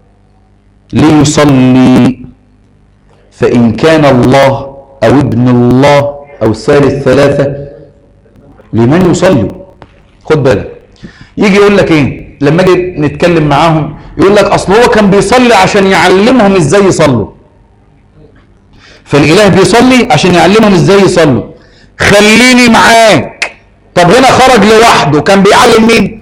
ليصلي فان كان الله او ابن الله او ثالث ثلاثه لمن يصلي خد بالك يجي يقول لك ايه لما اجي نتكلم معاهم يقول لك اصل هو كان بيصلي عشان يعلمهم ازاي يصلوا فالاله بيصلي عشان يعلمهم ازاي يصلوا خليني معاك طب هنا خرج لوحده كان بيعلم مين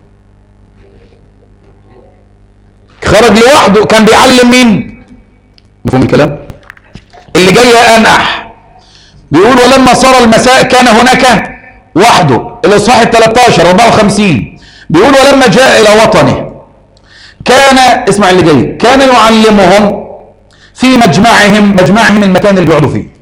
خرج لوحده كان بيعلم مين مفهوم الكلام اللي جاي انح بيقول ولما صار المساء كان هناك وحده الاصحاح ال 13 54 بيقول ولما جاء الى وطنه كان اسمع اللي جاي كان يعلمهم في مجمعهم مجمعهم المكان اللي بيقعدوا فيه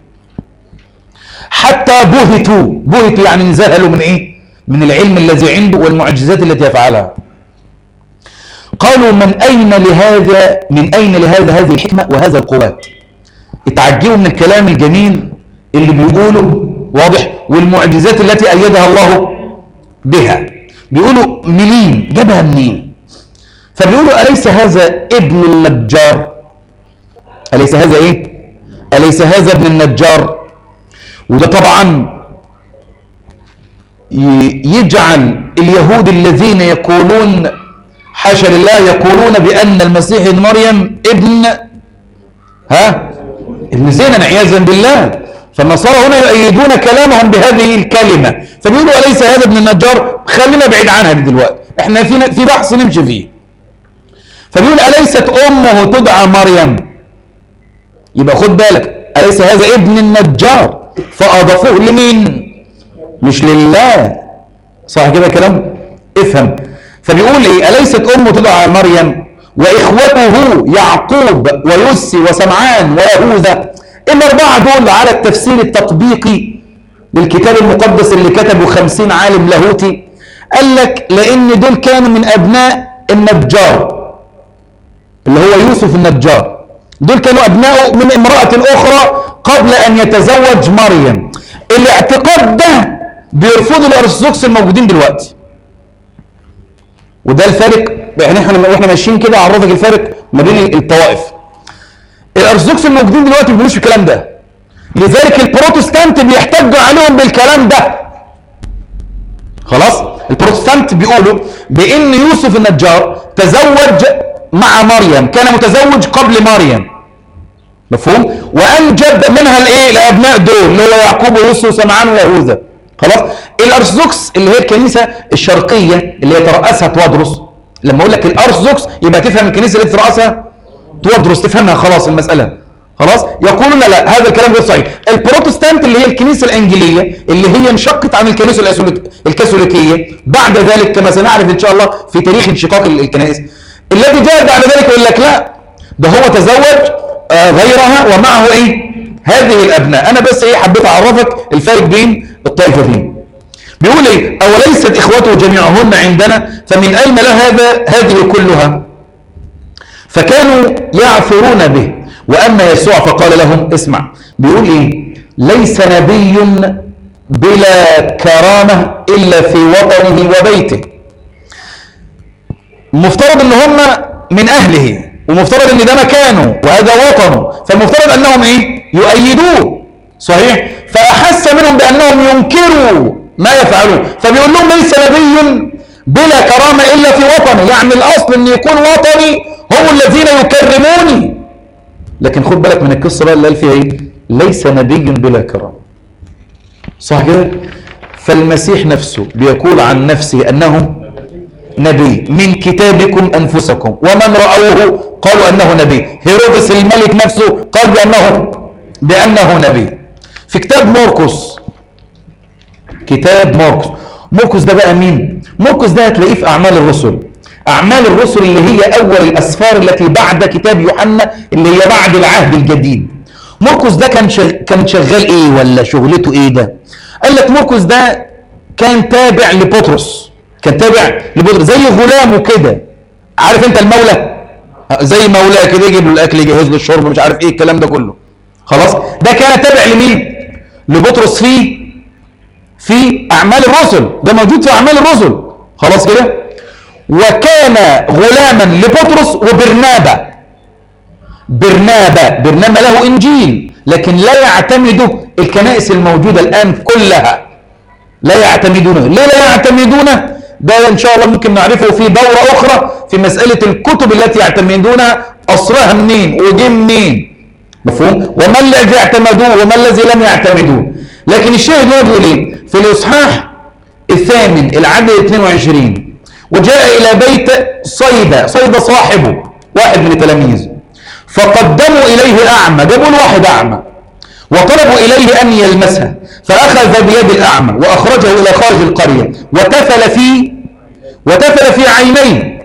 حتى بهتوا بهتوا يعني انذهلوا من ايه من العلم الذي عنده والمعجزات التي يفعلها قالوا من اين لهذا من اين لهذا هذه الحكمه وهذا القوات اتعجبوا من الكلام الجميل اللي بيقوله واضح والمعجزات التي ايدها الله بها بيقولوا منين جابها منين فبيقولوا أليس هذا ابن النجار أليس هذا إيه أليس هذا ابن النجار وده طبعا يجعل اليهود الذين يقولون حاشا لله يقولون بأن المسيح ابن مريم ابن ها ابن زينا عياذا بالله فالنصارى هنا يؤيدون كلامهم بهذه الكلمة فبيقولوا أليس هذا ابن النجار خلينا بعيد عنها دلوقتي احنا في في بحث نمشي فيه فبيقول أليست أمه تدعى مريم يبقى خد بالك أليس هذا ابن النجار فأضافوه لمين مش لله صح كده كلام افهم فبيقول ايه أليست أمه تدعى مريم وإخوته يعقوب ويسي وسمعان ويهوذا الأربعة دول على التفسير التطبيقي للكتاب المقدس اللي كتبه خمسين عالم لاهوتي قال لك لأن دول كانوا من أبناء النجار اللي هو يوسف النجار دول كانوا أبناء من امرأة أخرى قبل أن يتزوج مريم الاعتقاد ده بيرفضوا الأرثوذكس الموجودين دلوقتي وده الفارق يعني احنا واحنا ماشيين كده اعرفك الفارق ما بين الطوائف الارثوذكس الموجودين دلوقتي ما بيقولوش الكلام ده لذلك البروتستانت بيحتجوا عليهم بالكلام ده خلاص البروتستانت بيقولوا بان يوسف النجار تزوج مع مريم كان متزوج قبل مريم مفهوم وانجب منها الايه الابناء دول اللي هو يعقوب ويوسف وسمعان ويهوذا خلاص الارثوذكس اللي هي الكنيسه الشرقيه اللي يترأسها توادرس لما اقول لك الارثوذكس يبقى تفهم الكنيسه اللي تترأسها توادرس تفهمها خلاص المساله خلاص يقولون لا هذا الكلام غير صحيح البروتستانت اللي هي الكنيسه الانجيليه اللي هي انشقت عن الكنيسه الأسوليك- الكاثوليكيه بعد ذلك كما سنعرف ان شاء الله في تاريخ انشقاق ال- الكنائس الذي جاء بعد ذلك يقول لك لا ده هو تزوج آه، غيرها ومعه ايه هذه الابناء انا بس ايه حبيت اعرفك الفرق بين الطائفتين بيقول ايه اوليست اخوته جميعهن عندنا فمن اين له هذا هذه كلها فكانوا يعثرون به واما يسوع فقال لهم اسمع بيقول ايه ليس نبي بلا كرامه الا في وطنه وبيته مفترض ان هم من اهله ومفترض ان ده مكانه وهذا وطنه فالمفترض انهم ايه يؤيدوه صحيح فاحس منهم بانهم ينكروا ما يفعلون فبيقول لهم ليس نبي بلا كرامه الا في وطنه يعني الاصل ان يكون وطني هم الذين يكرموني لكن خد بالك من القصه بقى اللي قال فيها ايه ليس نبي بلا كرامه صح كده فالمسيح نفسه بيقول عن نفسه انه نبي من كتابكم انفسكم ومن راوه قالوا انه نبي هيرودس الملك نفسه قال بانه بانه نبي في كتاب مرقس كتاب مرقس مرقس ده بقى مين مرقس ده هتلاقيه في اعمال الرسل اعمال الرسل اللي هي اول الاسفار التي بعد كتاب يوحنا اللي هي بعد العهد الجديد مرقس ده كان شغ... كان شغال ايه ولا شغلته ايه ده قال لك مرقس ده كان تابع لبطرس كان تابع لبطرس زي غلامه كده عارف انت المولى زي مولاه كده يجيب له الاكل يجهز له الشرب مش عارف ايه الكلام ده كله خلاص ده كان تابع لمين لبطرس في في اعمال الرسل ده موجود في اعمال الرسل خلاص كده وكان غلاما لبطرس وبرنابا برنابا برنابا له انجيل لكن لا يعتمده الكنائس الموجوده الان كلها لا يعتمدونه ليه لا يعتمدونه ده ان شاء الله ممكن نعرفه في دوره اخرى في مساله الكتب التي يعتمدونها اصلها منين وجه منين مفهوم وما الذي اعتمدوه وما الذي لم يعتمدوه لكن الشاهد هو بيقول ايه في الاصحاح الثامن العدد 22 وجاء الى بيت صيدا صيدا صاحبه واحد من التلاميذ فقدموا اليه اعمى جابوا له واحد اعمى وطلبوا اليه ان يلمسها فاخذ بيد الاعمى واخرجه الى خارج القريه وتفل في وتفل في عينيه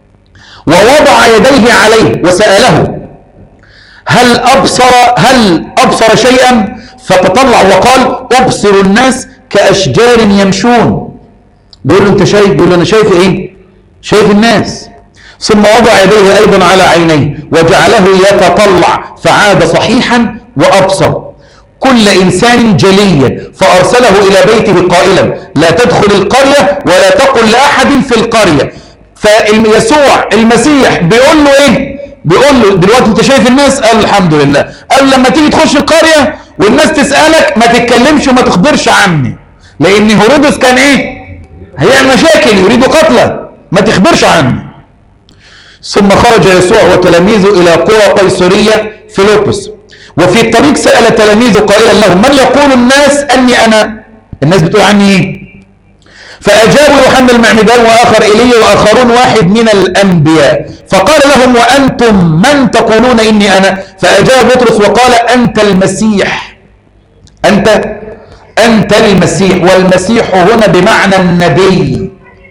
ووضع يديه عليه وساله هل ابصر هل ابصر شيئا فتطلع وقال ابصر الناس كاشجار يمشون بيقول له انت شايف بيقول له انا شايف ايه شايف الناس ثم وضع يديه ايضا على عينيه وجعله يتطلع فعاد صحيحا وابصر كل انسان جليا فارسله الى بيته قائلا لا تدخل القريه ولا تقل لاحد في القريه فيسوع المسيح بيقول له ايه بيقول له دلوقتي انت شايف الناس قال الحمد لله قال لما تيجي تخش القريه والناس تسالك ما تتكلمش وما تخبرش عني لان هيرودس كان ايه هيعمل مشاكل يريد قتله ما تخبرش عني ثم خرج يسوع وتلاميذه إلى قرى قيصرية فيلبس وفي الطريق سأل تلاميذه قائلا لهم من يقول الناس أني أنا الناس بتقول عني إيه فأجابوا يوحنا المعمدان وآخر إيليا وآخرون واحد من الأنبياء فقال لهم وأنتم من تقولون إني أنا فأجاب بطرس وقال أنت المسيح أنت أنت المسيح والمسيح هنا بمعنى النبي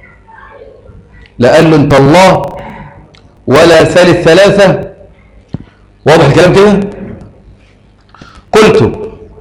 لا قال له أنت الله ولا ثالث ثلاثة واضح الكلام كده قلت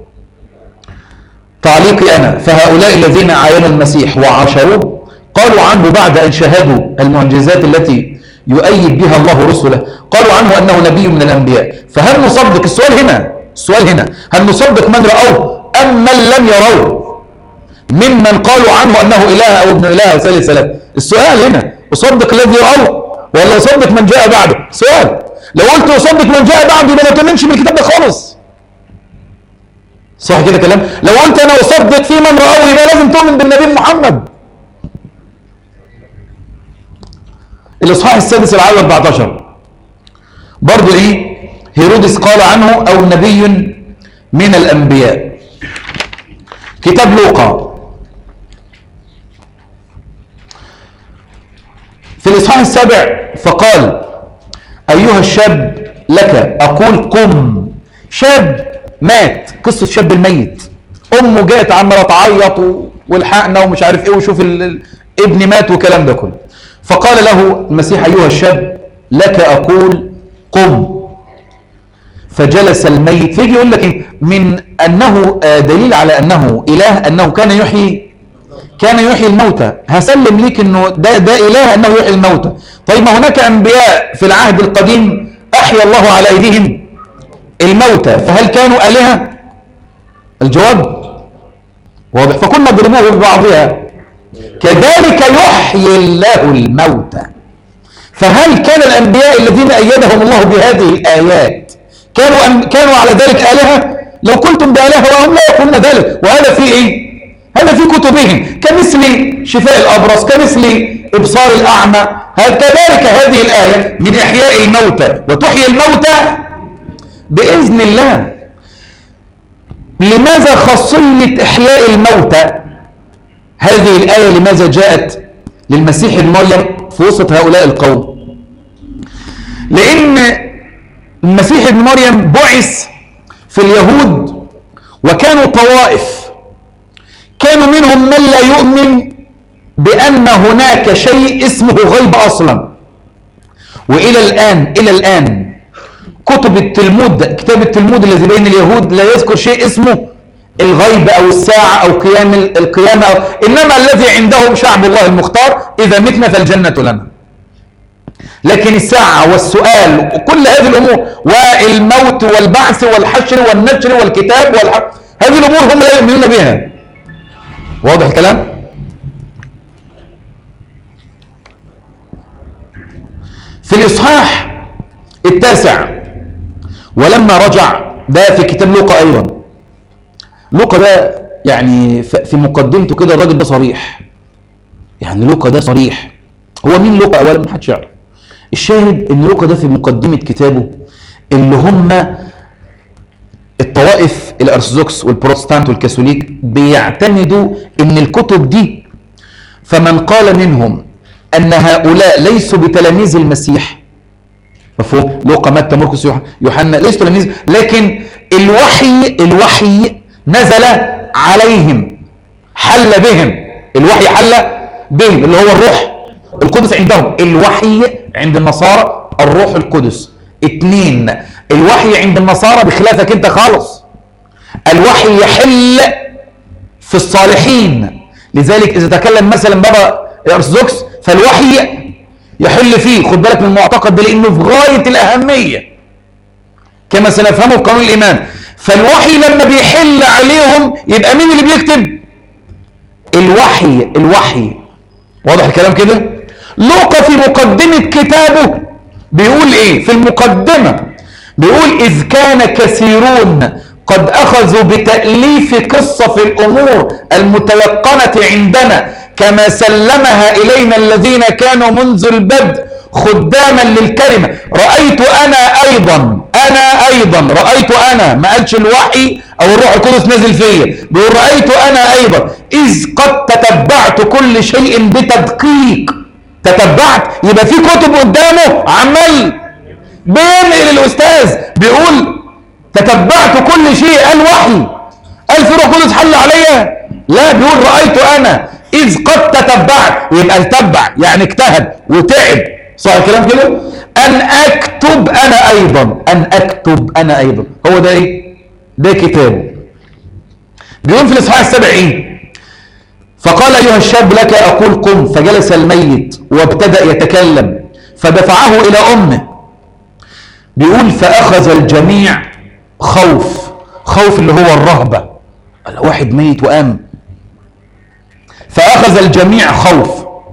تعليقي أنا فهؤلاء الذين عاينوا المسيح وعاشروه قالوا عنه بعد أن شاهدوا المعجزات التي يؤيد بها الله رسله قالوا عنه أنه نبي من الأنبياء فهل نصدق السؤال هنا السؤال هنا هل نصدق من رأوه أم من لم يروه ممن قالوا عنه أنه إله أو ابن إله أو ثالث ثلاثة السؤال هنا أصدق الذي رأوه ولا أصدق من جاء بعده سؤال لو قلت أصدق من جاء بعده يبقى ما تؤمنش بالكتاب ده خالص صح كده كلام لو قلت أنا أصدق في من رأوه يبقى لازم تؤمن بالنبي محمد الإصحاح السادس العدد 14 برضه إيه هيرودس قال عنه أو نبي من الأنبياء كتاب لوقا في الإصحاح السابع فقال أيها الشاب لك أقول قم شاب مات قصة الشاب الميت أمه جاءت عمالة تعيط و- والحقنا ومش عارف إيه وشوف ال- ال- ابني مات والكلام ده كله فقال له المسيح أيها الشاب لك أقول قم فجلس الميت فيجي يقول لك إيه من أنه آه، دليل على أنه إله أنه كان يحيي كان يحيي الموتى هسلم ليك انه ده ده اله انه يحيي الموتى طيب ما هناك انبياء في العهد القديم احيا الله على ايديهم الموتى فهل كانوا الهه الجواب واضح فكنا نضربوه ببعضها كذلك يحيي الله الموتى فهل كان الانبياء الذين ايدهم الله بهذه الايات كانوا أم كانوا على ذلك الهه لو قلتم بالهه وهم لا يقولون ذلك وهذا في ايه هذا في كتبهم كمثل شفاء الابرص كمثل ابصار الاعمى هل- كذلك هذه الايه من احياء الموتى وتحيي الموتى باذن الله لماذا خاصيه احياء الموتى هذه الايه لماذا جاءت للمسيح ابن مريم في وسط هؤلاء القوم لان المسيح ابن مريم بعث في اليهود وكانوا طوائف كانوا منهم من لا يؤمن بأن هناك شيء اسمه غيب أصلا وإلى الآن إلى الآن كتب التلمود كتاب التلمود الذي بين اليهود لا يذكر شيء اسمه الغيب أو الساعة أو قيام القيامة أو إنما الذي عندهم شعب الله المختار إذا متنا فالجنة لنا لكن الساعة والسؤال وكل هذه الأمور والموت والبعث والحشر والنشر والكتاب والح... هذه الأمور هم لا يؤمنون بها واضح الكلام في الإصحاح التاسع ولما رجع ده في كتاب لوقا أيضا لوقا ده يعني ف- في مقدمته كده الراجل ده صريح يعني لوقا ده صريح هو مين لوقا أولا ما حدش يعرف الشاهد ان لوقا ده في مقدمة كتابه اللي هم الطوائف الارثوذكس والبروتستانت والكاثوليك بيعتمدوا ان الكتب دي فمن قال منهم ان هؤلاء ليسوا بتلاميذ المسيح مفهوم لوقا متى مرقس يوح- يوحنا ليسوا تلاميذ لكن الوحي الوحي نزل عليهم حل بهم الوحي حل بهم اللي هو الروح القدس عندهم الوحي عند النصارى الروح القدس اتنين الوحي عند النصارى بخلافك انت خالص الوحي يحل في الصالحين لذلك اذا تكلم مثلا بابا الارثوذكس فالوحي يحل فيه خد بالك من المعتقد ده لانه في غايه الاهميه كما سنفهمه في قانون الايمان فالوحي لما بيحل عليهم يبقى مين اللي بيكتب الوحي الوحي واضح الكلام كده لوقا في مقدمة كتابه بيقول ايه في المقدمة بيقول اذ كان كثيرون قد اخذوا بتأليف قصة في الامور المتيقنة عندنا كما سلمها الينا الذين كانوا منذ البدء خداما للكلمة رأيت انا ايضا انا ايضا رأيت انا ما قالش الوحي او الروح القدس نزل فيا بيقول رأيت انا ايضا اذ قد تتبعت كل شيء بتدقيق تتبعت يبقى في كتب قدامه عمال بينقل الاستاذ بيقول تتبعت كل شيء قال وحي قال في روح قدس حل عليا لا بيقول رايت انا اذ قد تتبعت يبقى التبع يعني اجتهد وتعب صح الكلام كده ان اكتب انا ايضا ان اكتب انا ايضا هو ده ايه ده كتابه بيقول في الاصحاح السابع ايه فقال أيها الشاب لك أقول قم فجلس الميت وابتدأ يتكلم فدفعه إلى أمه بيقول فأخذ الجميع خوف خوف اللي هو الرهبة قال واحد ميت وقام فأخذ الجميع خوف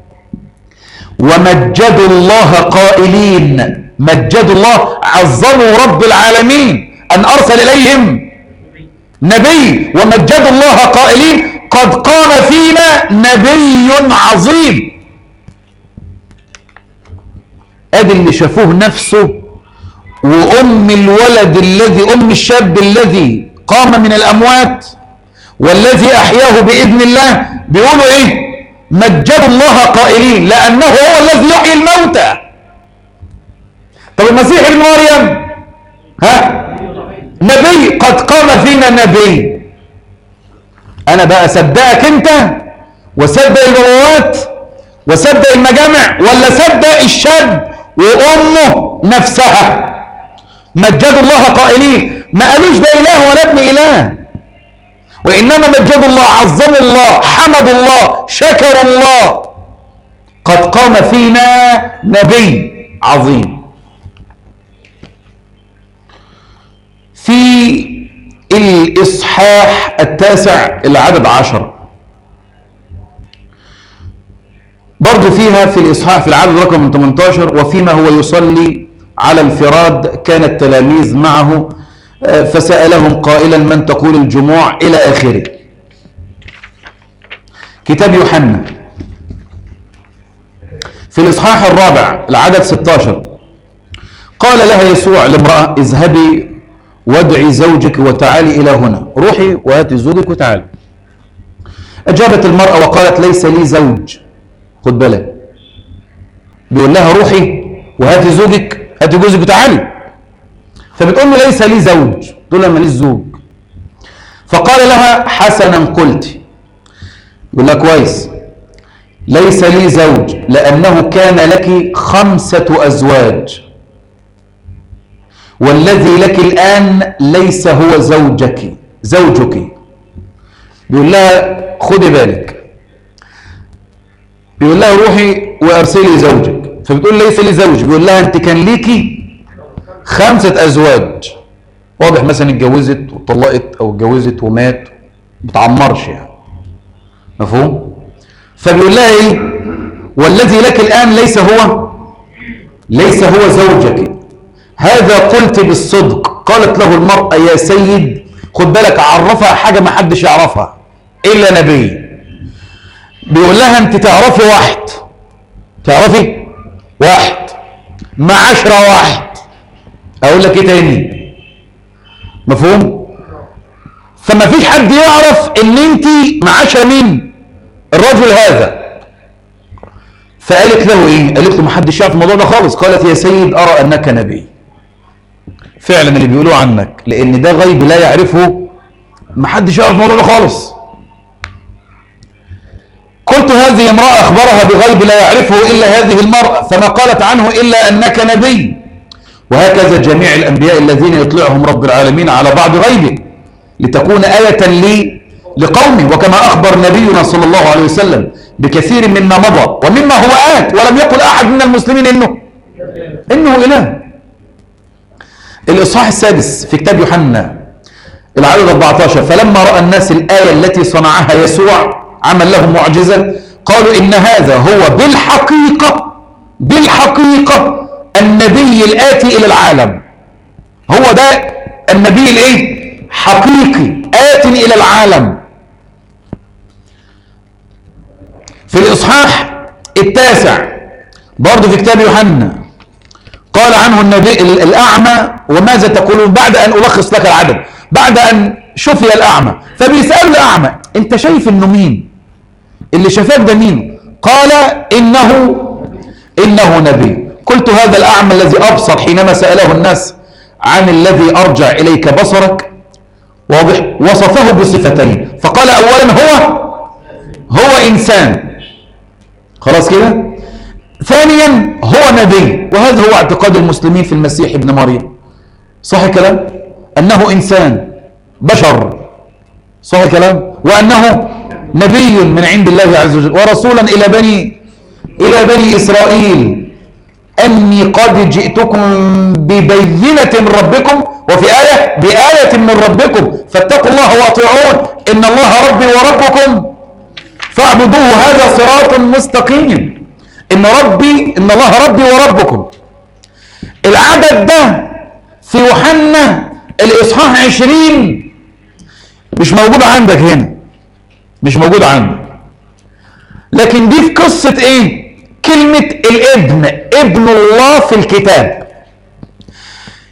ومجدوا الله قائلين مجدوا الله عظموا رب العالمين أن أرسل إليهم نبي ومجدوا الله قائلين قد قام فينا نبي عظيم ادي اللي شافوه نفسه وأم الولد الذي أم الشاب الذي قام من الأموات والذي أحياه بإذن الله بيقولوا إيه مجدوا الله قائلين لأنه هو الذي يحيي الموتى طب المسيح ابن مريم ها نبي قد قام فينا نبي أنا بقى أصدقك أنت وصدق البوابات وصدق المجامع ولا صدق الشاب وأمه نفسها مجدوا الله قائلين ما قالوش ده إله ولا ابن إله وإنما مجدوا الله عظموا الله حمدوا الله شكروا الله قد قام فينا نبي عظيم في الإصحاح التاسع العدد عشر برضو فيها في الإصحاح في العدد رقم 18 وفيما هو يصلي على الفراد كان التلاميذ معه فسألهم قائلا من تقول الجموع إلى آخره كتاب يوحنا في الإصحاح الرابع العدد 16 قال لها يسوع لامرأة اذهبي وادعي زوجك وتعالي إلى هنا روحي وهاتي زوجك وتعالي أجابت المرأة وقالت ليس لي زوج خد بالك بيقول لها روحي وهاتي زوجك هاتي جوزك وتعالي فبتقول له ليس لي زوج تقول لها ماليش زوج فقال لها حسنا قلت يقول لها كويس ليس لي زوج لأنه كان لك خمسة أزواج والذي لك الآن ليس هو زوجك زوجك بيقول لها خدي بالك بيقول لها روحي وارسلي زوجك فبتقول ليس لي زوج بيقول لها انت كان ليكي خمسة ازواج واضح مثلا اتجوزت وطلقت او اتجوزت ومات بتعمرش يعني مفهوم فبيقول لها ايه والذي لك الان ليس هو ليس هو زوجك هذا قلت بالصدق قالت له المرأة يا سيد خد بالك عرفها حاجة ما حدش يعرفها إلا نبي بيقول لها أنت تعرفي واحد تعرفي واحد مع عشرة واحد أقول لك إيه تاني مفهوم فما فيش حد يعرف ان انت معاشره مين الرجل هذا فقالت له ايه قالت له ما حدش يعرف الموضوع ده خالص قالت يا سيد ارى انك نبي فعلا اللي بيقولوه عنك لان ده غيب لا يعرفه ما حدش يعرف الموضوع ده خالص قلت هذه امرأة أخبرها بغيب لا يعرفه إلا هذه المرأة فما قالت عنه إلا أنك نبي وهكذا جميع الأنبياء الذين يطلعهم رب العالمين على بعض غيبه لتكون آية لي لقومه وكما أخبر نبينا صلى الله عليه وسلم بكثير مما مضى ومما هو آت ولم يقل أحد من المسلمين إنه إنه إله الإصحاح السادس في كتاب يوحنا العدد 14 فلما رأى الناس الآية التي صنعها يسوع عمل لهم معجزة قالوا إن هذا هو بالحقيقة بالحقيقة النبي الآتي إلى العالم هو ده النبي الايه حقيقي آت إلى العالم في الإصحاح التاسع برضه في كتاب يوحنا قال عنه النبي الأعمى وماذا تقولون بعد أن ألخص لك العدد بعد أن شفي الأعمى فبيسأل الأعمى أنت شايف إنه مين اللي شافاك ده مين قال إنه إنه نبي قلت هذا الأعمى الذي أبصر حينما سأله الناس عن الذي أرجع إليك بصرك واضح وصفه بصفتين فقال أولا هو هو إنسان خلاص كده ثانيا هو نبي وهذا هو اعتقاد المسلمين في المسيح ابن مريم صح الكلام أنه إنسان بشر صح الكلام وأنه نبي من عند الله عز وجل ورسولا إلى بني إلى بني إسرائيل أني قد جئتكم ببينة من ربكم وفي آية بآية من ربكم فاتقوا الله واطيعون إن الله ربي وربكم فاعبدوه هذا صراط مستقيم إن ربي إن الله ربي وربكم العدد ده في يوحنا الإصحاح عشرين مش موجود عندك هنا مش موجود عندك لكن دي في قصة ايه كلمة الابن ابن الله في الكتاب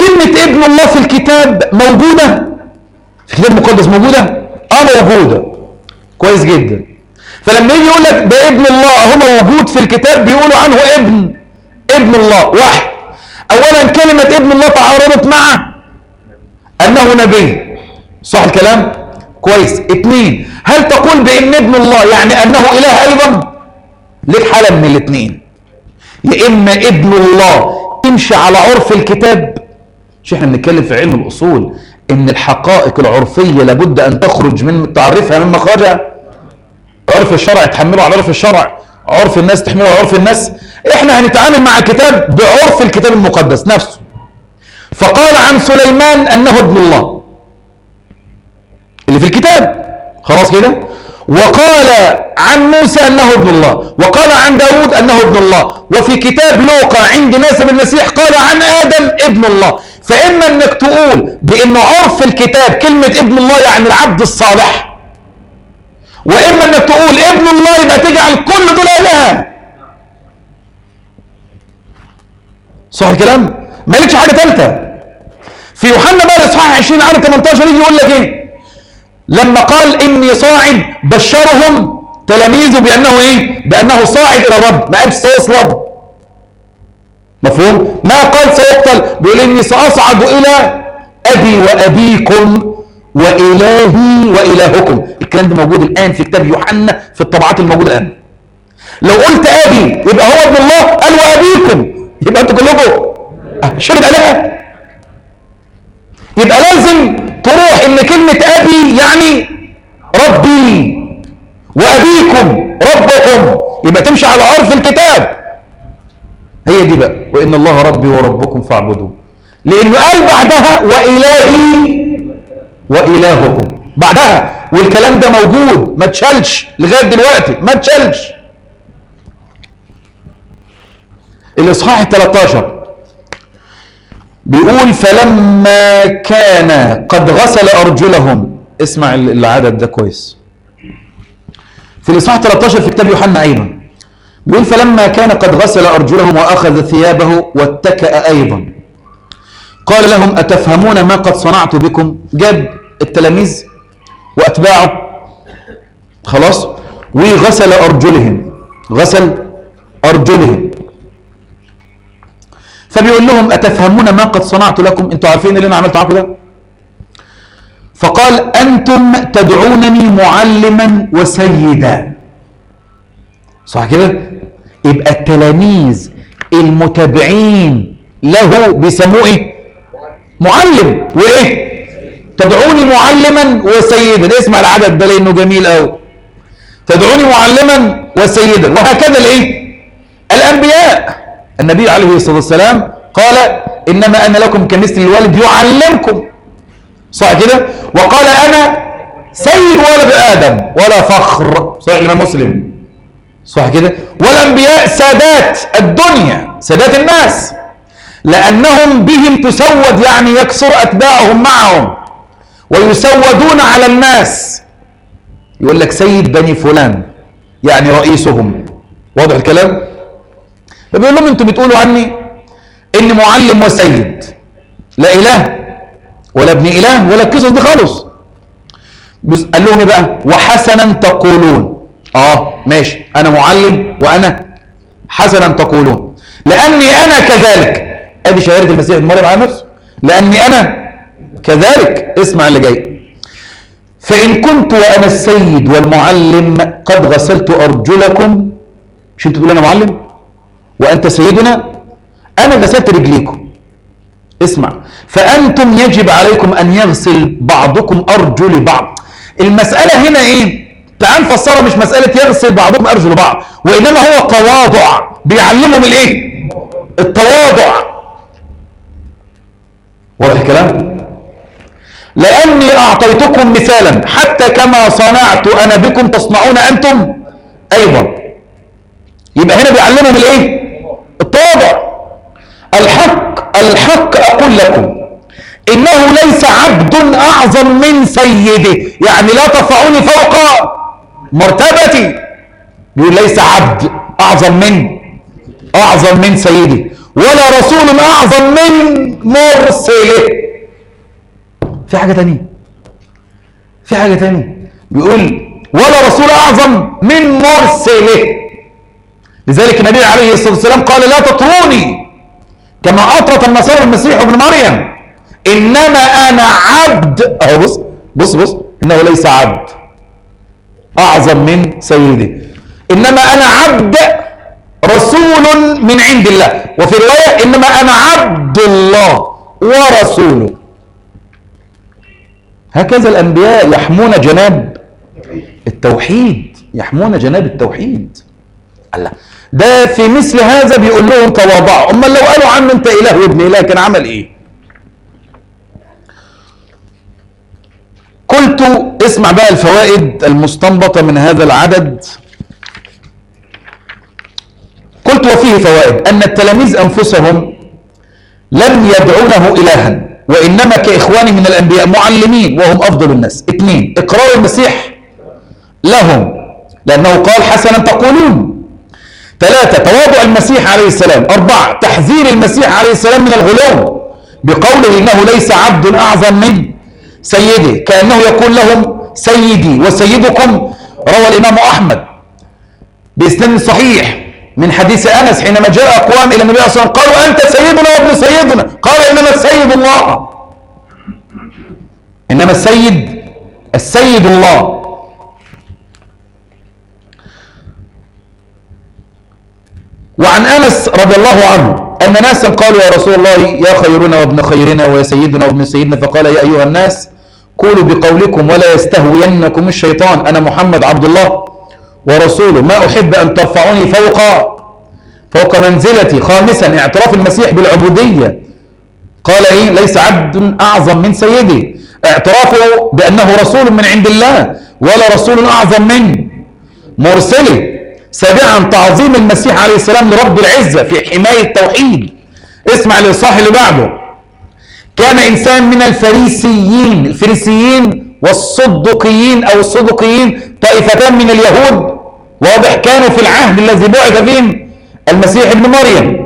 كلمة ابن الله في الكتاب موجودة في الكتاب المقدس موجودة اه موجودة كويس جدا فلما يجي يقول لك ده ابن الله هو موجود في الكتاب بيقولوا عنه ابن ابن الله واحد اولا كلمة ابن الله تعارضت مع انه نبي صح الكلام كويس اتنين هل تقول بان ابن الله يعني انه اله ايضا ليك حالة من الاتنين يا اما ابن الله تمشي على عرف الكتاب مش احنا بنتكلم في علم الاصول ان الحقائق العرفية لابد ان تخرج من تعرفها من مخرجها عرف الشرع تحمله على عرف الشرع عرف الناس تحمله على عرف الناس احنا هنتعامل مع الكتاب بعرف الكتاب المقدس نفسه فقال عن سليمان انه ابن الله اللي في الكتاب خلاص كده وقال عن موسى انه ابن الله وقال عن داود انه ابن الله وفي كتاب لوقا عند ناسب المسيح قال عن ادم ابن الله فاما انك تقول بان عرف الكتاب كلمه ابن الله يعني العبد الصالح واما انك تقول ابن الله يبقى تجعل كل دول الهه صح الكلام ما لكش حاجه ثالثه في يوحنا بقى الاصحاح 20 عدد 18 يجي يقول لك ايه لما قال اني صاعد بشرهم تلاميذه بانه ايه بانه صاعد الى الرب ما قالش سيصلب مفهوم ما قال سيقتل بيقول اني ساصعد الى ابي وابيكم والهي والهكم الكلام ده موجود الان في كتاب يوحنا في الطبعات الموجوده الان لو قلت ابي يبقى هو ابن الله قال وابيكم يبقى انتوا كلكم شرب الهه يبقى لازم تروح ان كلمه ابي يعني ربي وابيكم ربكم يبقى تمشي على عرف الكتاب هي دي بقى وان الله ربي وربكم فاعبدوه لانه قال بعدها والهي والهكم بعدها والكلام ده موجود ما تشالش لغايه دلوقتي ما تشالش الاصحاح ال 13 بيقول فلما كان قد غسل ارجلهم اسمع العدد ده كويس في الاصحاح 13 في كتاب يوحنا ايضا بيقول فلما كان قد غسل ارجلهم واخذ ثيابه واتكأ ايضا قال لهم اتفهمون ما قد صنعت بكم جاب التلاميذ واتباعه خلاص وغسل ارجلهم غسل ارجلهم فبيقول لهم اتفهمون ما قد صنعت لكم انتوا عارفين اللي انا عملت معاكم ده فقال انتم تدعونني معلما وسيدا صح كده يبقى التلاميذ المتابعين له بيسموه ايه معلم وايه تدعوني معلما وسيدا اسمع العدد ده لانه جميل قوي تدعوني معلما وسيدا وهكذا الايه الانبياء النبي عليه الصلاه والسلام قال انما انا لكم كمثل الوالد يعلمكم صح كده وقال انا سيد ولد ادم ولا فخر صحيح الامام مسلم صح كده والانبياء سادات الدنيا سادات الناس لانهم بهم تسود يعني يكثر اتباعهم معهم ويسودون على الناس يقول لك سيد بني فلان يعني رئيسهم واضح الكلام فبيقول لهم انتوا بتقولوا عني اني معلم وسيد لا اله ولا ابن اله ولا القصص دي خالص بس قال لهم ايه بقى وحسنا تقولون اه ماشي انا معلم وانا حسنا تقولون لاني انا كذلك ادي شهاده المسيح ابن مريم على نفسه لاني انا كذلك اسمع اللي جاي فان كنت وانا السيد والمعلم قد غسلت ارجلكم مش انت تقول انا معلم وانت سيدنا انا غسلت رجليكم اسمع فانتم يجب عليكم ان يغسل بعضكم ارجل بعض المساله هنا ايه تعال نفسرها مش مساله يغسل بعضكم ارجل بعض وانما هو تواضع بيعلمهم الايه التواضع واضح الكلام لاني اعطيتكم مثالا حتى كما صنعت انا بكم تصنعون انتم ايضا يبقى هنا بيعلمهم الايه التواضع الحق الحق اقول لكم انه ليس عبد اعظم من سيده يعني لا ترفعوني فوق مرتبتي يقول ليس عبد اعظم من اعظم من سيدي ولا رسول اعظم من مرسله في حاجه تانية في حاجه تانية بيقول ولا رسول اعظم من مرسله لذلك النبي عليه الصلاه والسلام قال لا تطروني كما اطرت النصارى المسيح ابن مريم انما انا عبد اهو بص بص بص انه ليس عبد اعظم من سيدي انما انا عبد رسول من عند الله وفي روايه انما انا عبد الله ورسوله هكذا الانبياء يحمون جناب التوحيد يحمون جناب التوحيد الله ده في مثل هذا بيقول لهم تواضعوا امال لو قالوا عنه انت اله وابن اله كان عمل ايه قلت اسمع بقى الفوائد المستنبطة من هذا العدد قلت وفيه فوائد أن التلاميذ أنفسهم لم يدعونه إلها وإنما كإخوان من الأنبياء معلمين وهم أفضل الناس اثنين إقرار المسيح لهم لأنه قال حسنا تقولون ثلاثة تواضع المسيح عليه السلام أربعة تحذير المسيح عليه السلام من الغلو بقوله إنه ليس عبد أعظم من سيدي كأنه يقول لهم سيدي وسيدكم روى الإمام أحمد بإسناد صحيح من حديث أنس حينما جاء أقوام إلى النبي صلى الله عليه وسلم قالوا أنت سيدنا وابن سيدنا قال إنما السيد الله إنما السيد السيد الله وعن أنس رضي الله عنه أن ناسا قالوا يا رسول الله يا خيرنا وابن خيرنا ويا سيدنا وابن سيدنا فقال يا أيها الناس قولوا بقولكم ولا يستهوينكم الشيطان أنا محمد عبد الله ورسوله ما أحب أن ترفعوني فوق فوق منزلتي خامسا اعتراف المسيح بالعبودية قال إيه ليس عبد أعظم من سيدي اعترافه بأنه رسول من عند الله ولا رسول أعظم من مرسله سابعا تعظيم المسيح عليه السلام لرب العزة في حماية التوحيد اسمع الإصحاح اللي بعده كان إنسان من الفريسيين الفريسيين والصدقيين أو الصدقيين طائفتان من اليهود واضح كانوا في العهد الذي بعث فيهم المسيح ابن مريم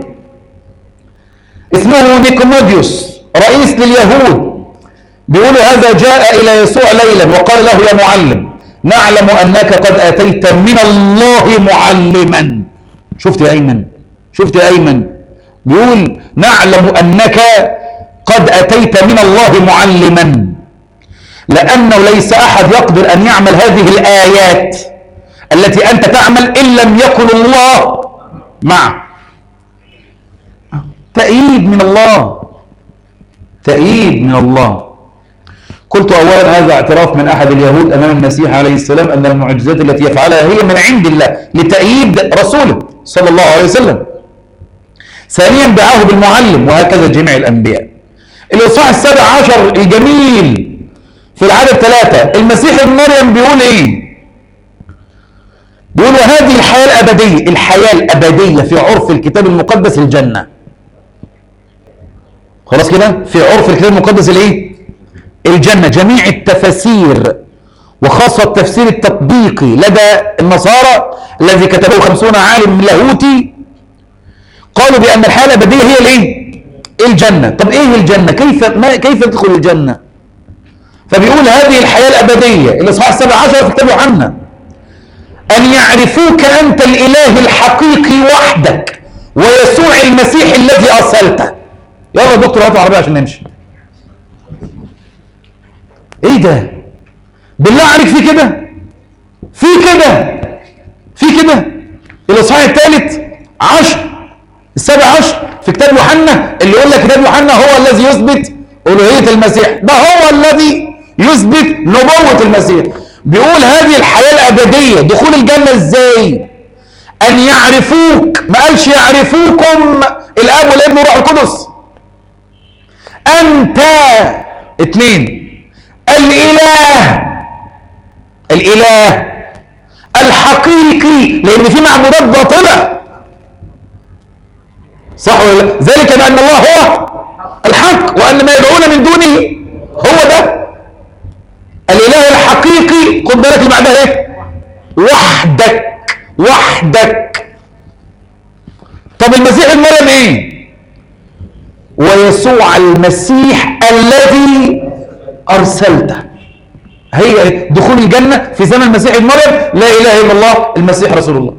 اسمه نيكوموديوس رئيس لليهود بيقولوا هذا جاء إلى يسوع ليلا وقال له يا معلم نعلم أنك قد أتيت من الله معلما شفت يا أيمن شفت يا أيمن بيقول نعلم أنك قد أتيت من الله معلما لأنه ليس أحد يقدر أن يعمل هذه الآيات التي أنت تعمل إن لم يكن الله معه تأييد من الله تأييد من الله قلت أولا هذا اعتراف من أحد اليهود أمام المسيح عليه السلام أن المعجزات التي يفعلها هي من عند الله لتأييد رسوله صلى الله عليه وسلم ثانيا دعاه بالمعلم وهكذا جميع الأنبياء الإصحاح السابع عشر الجميل في العدد ثلاثة المسيح ابن مريم بيقول إيه بيقول وهذه الحياة الأبدية الحياة الأبدية في عرف الكتاب المقدس الجنة خلاص كده في عرف الكتاب المقدس الايه الجنة جميع التفاسير وخاصة التفسير التطبيقي لدى النصارى الذي كتبه خمسون عالم لاهوتي قالوا بأن الحياة الأبدية هي الايه الجنة طب ايه الجنة كيف ما كيف تدخل الجنة فبيقول هذه الحياة الأبدية الإصحاح السابع عشر في كتاب يوحنا أن يعرفوك أنت الإله الحقيقي وحدك ويسوع المسيح الذي أرسلته يلا يا دكتور هاتوا عربية عشان نمشي ايه ده بالله عليك في كده في كده في كده الاصحاح الثالث عشر السابع عشر في كتاب يوحنا اللي يقول لك كتاب يوحنا هو الذي يثبت ألوهية المسيح ده هو الذي يثبت نبوة المسيح بيقول هذه الحياة الأبدية دخول الجنة ازاي أن يعرفوك ما قالش يعرفوكم الأب والابن والروح القدس أنت اتنين الإله الإله الحقيقي لأن في معبودات باطلة صح ولا لا؟ ذلك بأن الله هو الحق وأن ما يدعون من دونه هو ده الإله الحقيقي خد بالك اللي بعدها ايه وحدك وحدك طب المسيح المريم ايه ويسوع المسيح الذي ارسلته هي دخول الجنه في زمن المسيح ابن مريم لا اله الا الله المسيح رسول الله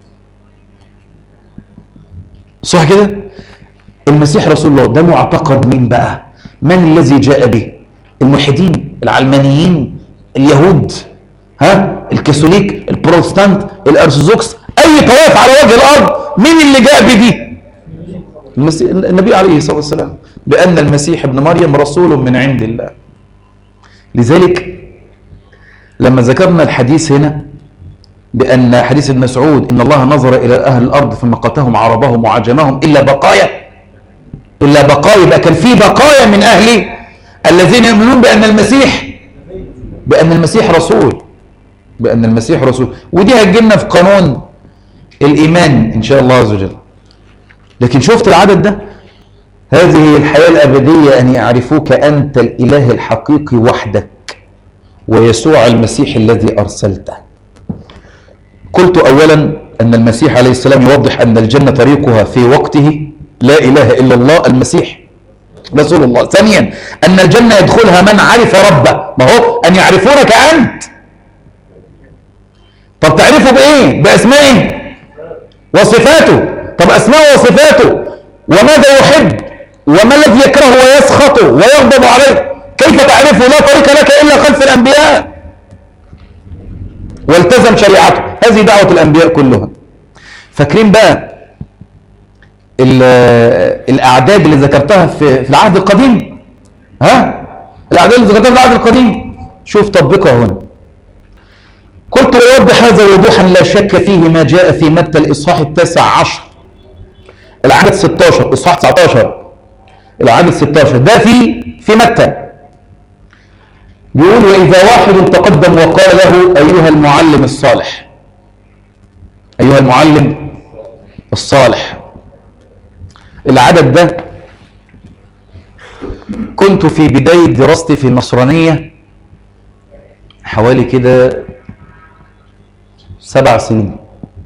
صح كده المسيح رسول الله ده معتقد مين بقى من الذي جاء به الملحدين العلمانيين اليهود ها الكاثوليك البروتستانت الارثوذكس اي طوائف على وجه الارض مين اللي جاء بدي المسيح النبي عليه الصلاه والسلام بان المسيح ابن مريم رسول من عند الله لذلك لما ذكرنا الحديث هنا بأن حديث ابن مسعود إن الله نظر إلى أهل الأرض فمقتهم عربهم وعجمهم إلا بقايا إلا بقايا يبقى كان في بقايا من أهل الذين يؤمنون بأن المسيح بأن المسيح رسول بأن المسيح رسول ودي هتجيلنا في قانون الإيمان إن شاء الله عز وجل لكن شفت العدد ده هذه هي الحياة الأبدية أن يعرفوك أنت الإله الحقيقي وحدك ويسوع المسيح الذي أرسلته قلت أولا أن المسيح عليه السلام يوضح أن الجنة طريقها في وقته لا إله إلا الله المسيح رسول الله ثانيا أن الجنة يدخلها من عرف ربه ما هو أن يعرفونك أنت طب تعرفه بإيه بأسمائه وصفاته طب أسماءه وصفاته وماذا يحب وما الذي يكرهه ويسخط ويغضب عليه كيف تعرفه لا طريق لك إلا خلف الأنبياء والتزم شريعته هذه دعوة الأنبياء كلها فاكرين بقى الأعداد اللي ذكرتها في, في العهد القديم ها الأعداد اللي ذكرتها في العهد القديم شوف طبقها هنا قلت يوضح هذا وضوحا لا شك فيه ما جاء في متى الإصحاح التاسع عشر العدد 16 إصحاح 19 العدد 16 ده في في متى بيقول وإذا واحد تقدم وقال له أيها المعلم الصالح أيها المعلم الصالح العدد ده كنت في بداية دراستي في النصرانية حوالي كده سبع سنين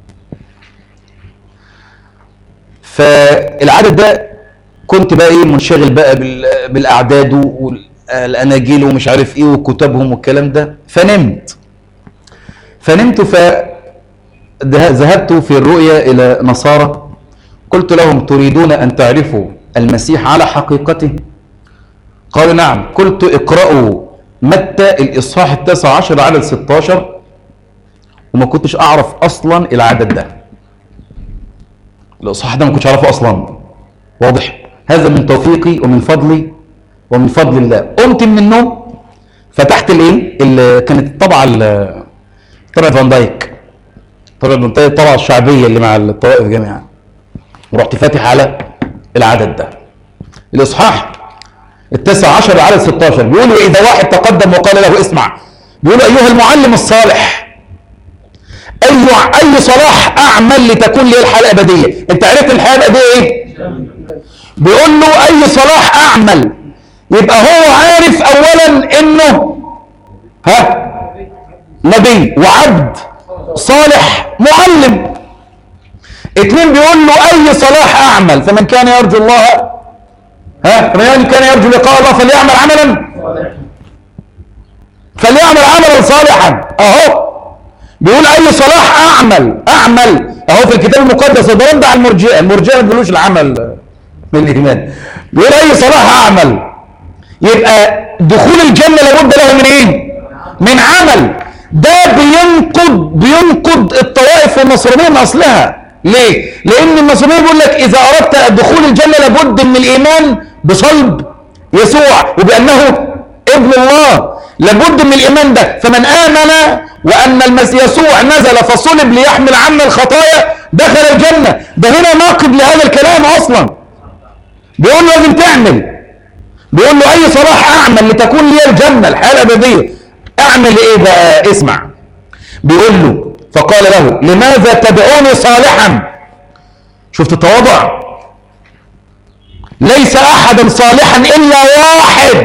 فالعدد ده كنت بقى ايه منشغل بقى بالاعداد والاناجيل ومش عارف ايه وكتبهم والكلام ده فنمت فنمت فذهبت في الرؤيا الى نصارى قلت لهم تريدون ان تعرفوا المسيح على حقيقته قالوا نعم قلت اقرأوا متى الاصحاح التاسع عشر عدد 16 وما كنتش اعرف اصلا العدد ده الاصحاح ده ما كنتش اعرفه اصلا واضح هذا من توفيقي ومن فضلي ومن فضل الله قمت من النوم فتحت الايه اللي كانت الطبعه طبعه فان دايك طبعه فان دايك الطبعه الشعبيه اللي مع الطوائف جميعا ورحت فاتح على العدد ده الاصحاح التاسع عشر عدد 16 بيقول اذا واحد تقدم وقال له اسمع بيقول ايها المعلم الصالح اي اي صلاح اعمل لتكون لي الحياه الابديه انت عرفت الحياه الابديه ايه بيقول له اي صلاح اعمل يبقى هو عارف اولا انه ها نبي وعبد صالح معلم اتنين بيقول له اي صلاح اعمل فمن كان يرجو الله ها فمن كان يرجو لقاء الله فليعمل عملا فليعمل عملا صالحا اهو بيقول اي صلاح اعمل اعمل اهو في الكتاب المقدس ده رد على المرجئه المرجئه ما بيقولوش العمل من الايمان بيقول اي صلاح اعمل يبقى دخول الجنه لابد له من ايه من عمل ده بينقض بينقض الطوائف النصرانيه من اصلها ليه لان النصرانيه بيقول لك اذا اردت دخول الجنه لابد من الايمان بصلب يسوع وبانه ابن الله لابد من الايمان ده فمن امن وان المسيح يسوع نزل فصلب ليحمل عنا الخطايا دخل الجنه ده هنا ناقض لهذا الكلام اصلا بيقول له لازم تعمل بيقول له اي صلاح اعمل لتكون لي الجنه الحياه الابديه اعمل ايه بقى اسمع بيقول له فقال له لماذا تدعوني صالحا شفت التواضع ليس احدا صالحا الا واحد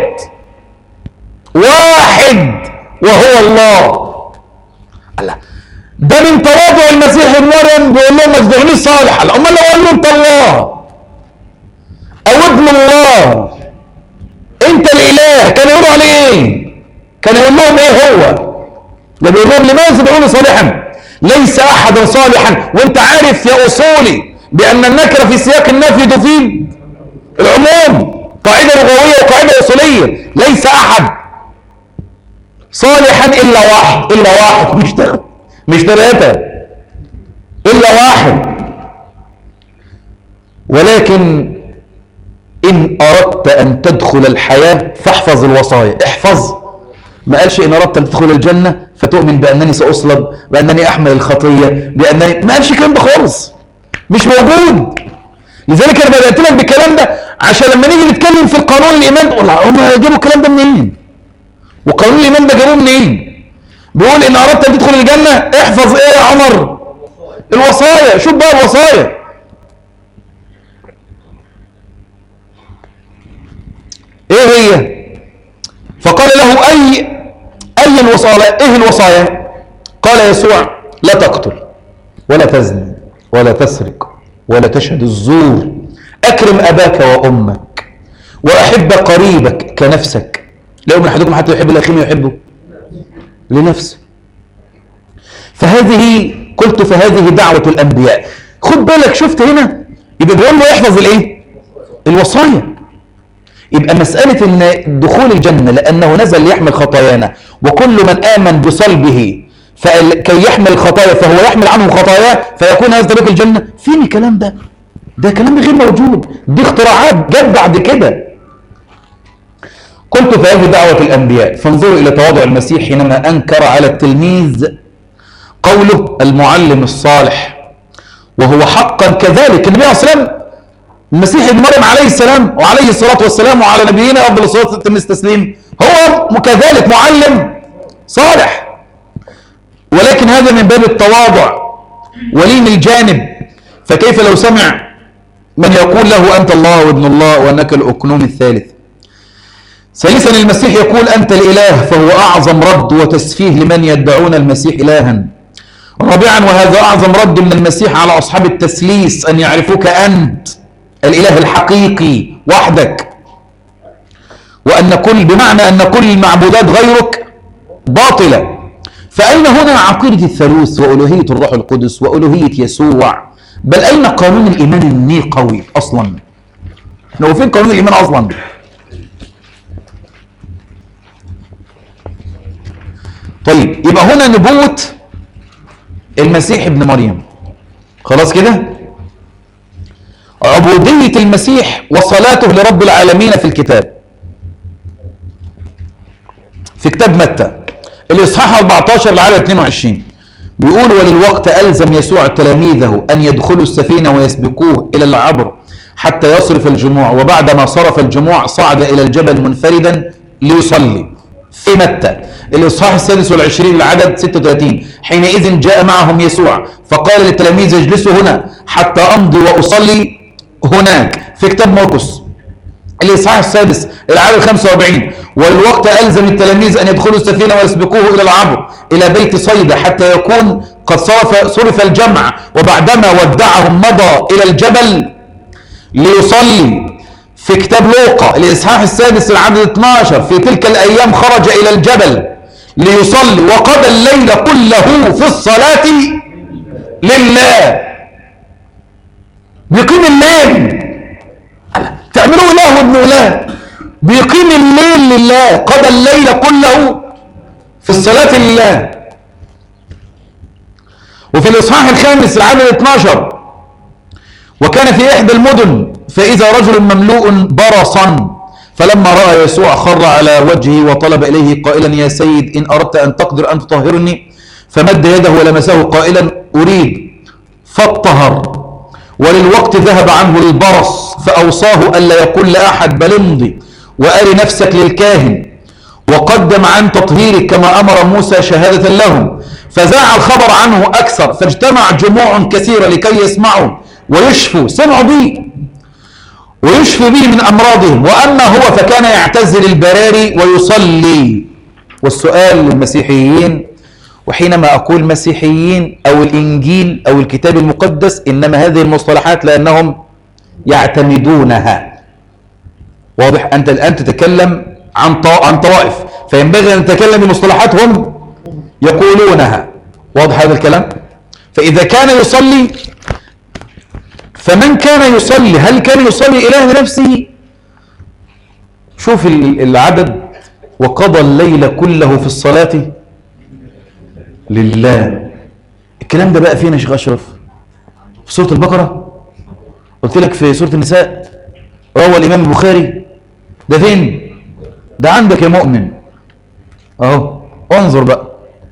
واحد وهو الله الله ده من تواضع المسيح ابن مريم بيقول لهم ما تدعونيش صالحا امال لو قال له انت الله او ابن الله كان يقول لهم ايه هو ده بيقول لهم لماذا تدعون صالحا ليس احد صالحا وانت عارف يا اصولي بان النكره في سياق النفي تفيد العموم قاعده لغويه وقاعده اصوليه ليس احد صالحا الا واحد الا واحد مش ثلاثه مش ثلاثه الا واحد ولكن ان اردت ان تدخل الحياه فاحفظ الوصايا احفظ ما قالش ان اردت ان تدخل الجنه فتؤمن بانني ساصلب بانني احمل الخطيه بانني ما قالش الكلام ده خالص مش موجود لذلك انا بدات لك بالكلام ده عشان لما نيجي نتكلم في القانون الايمان والله هم جابوا الكلام ده منين وقانون الايمان ده جابوه منين بيقول ان اردت ان تدخل الجنه احفظ ايه يا عمر الوصايا شوف بقى الوصايا ايه هي فقال له اي اي الوصايا ايه الوصايا قال يسوع لا تقتل ولا تزني ولا تسرق ولا تشهد الزور اكرم اباك وامك واحب قريبك كنفسك لا يؤمن احدكم حتى يحب الاخي ما يحبه لنفسه فهذه قلت فهذه دعوة الأنبياء خد بالك شفت هنا يبقى بيقول له يحفظ الايه الوصايا يبقى مسألة ان دخول الجنة لأنه نزل ليحمل خطايانا وكل من آمن بصلبه فكي يحمل الخطايا فهو يحمل عنهم خطاياه فيكون هذا طريق الجنة فين الكلام ده ده كلام غير موجود دي اختراعات جت بعد كده قلت فهذه دعوة الأنبياء فانظروا إلى تواضع المسيح حينما أنكر على التلميذ قوله المعلم الصالح وهو حقا كذلك النبي عليه الصلاة والسلام المسيح ابن مريم عليه السلام وعليه الصلاة والسلام وعلى نبينا أفضل الصلاة والتم التسليم هو كذلك معلم صالح ولكن هذا من باب التواضع ولين الجانب فكيف لو سمع من يقول له أنت الله وابن الله وأنك الأكنوم الثالث ثالثا المسيح يقول أنت الإله فهو أعظم رد وتسفيه لمن يدعون المسيح إلها رابعا وهذا أعظم رد من المسيح على أصحاب التسليس أن يعرفوك أنت الإله الحقيقي وحدك وأن كل بمعنى أن كل المعبودات غيرك باطلة فأين هنا عقيدة الثالوث وألوهية الروح القدس وألوهية يسوع بل أين قانون الإيمان النيقوي أصلا هو فين قانون الإيمان أصلا طيب يبقى هنا نبوة المسيح ابن مريم خلاص كده عبودية المسيح وصلاته لرب العالمين في الكتاب في كتاب متى الإصحاح 14 العدد 22 بيقول وللوقت ألزم يسوع تلاميذه أن يدخلوا السفينة ويسبقوه إلى العبر حتى يصرف الجموع وبعدما صرف الجموع صعد إلى الجبل منفردا ليصلي في متى الإصحاح السادس والعشرين العدد 36 حينئذ جاء معهم يسوع فقال للتلاميذ اجلسوا هنا حتى أمضي وأصلي هناك في كتاب مرقس الإصحاح السادس العدد 45 والوقت ألزم التلاميذ أن يدخلوا السفينة ويسبقوه إلى العبر إلى بيت صيدا حتى يكون قد صرف صرف الجمع وبعدما ودعهم مضى إلى الجبل ليصلي في كتاب لوقا الإصحاح السادس العدد 12 في تلك الأيام خرج إلى الجبل ليصلي وقضى الليل كله في الصلاة لله بيقيم الليل تعملوا إله وابن إله بيقيم الليل لله قضى الليل كله في الصلاة لله وفي الإصحاح الخامس العدد 12 وكان في إحدى المدن فإذا رجل مملوء برصا فلما رأى يسوع خر على وجهه وطلب إليه قائلا يا سيد إن أردت أن تقدر أن تطهرني فمد يده ولمسه قائلا أريد فاطهر وللوقت ذهب عنه البرص فأوصاه ألا يقول لأحد بل امضي وأري نفسك للكاهن وقدم عن تطهيرك كما أمر موسى شهادة لهم فذاع الخبر عنه أكثر فاجتمع جموع كثيرة لكي يسمعوا ويشفوا سمعوا به ويشفي به من أمراضهم وأما هو فكان يعتزل البراري ويصلي والسؤال للمسيحيين وحينما أقول مسيحيين أو الإنجيل أو الكتاب المقدس إنما هذه المصطلحات لأنهم يعتمدونها واضح أنت الآن تتكلم عن طو- عن طوائف فينبغي ان نتكلم بمصطلحات هم يقولونها واضح هذا الكلام فاذا كان يصلي فمن كان يصلي هل كان يصلي اله بنفسه شوف ال- العدد وقضى الليل كله في الصلاة لله الكلام ده بقى فين يا شيخ اشرف في سورة البقرة قلت لك في سورة النساء روى الامام البخاري ده فين ده عندك يا مؤمن اهو انظر بقى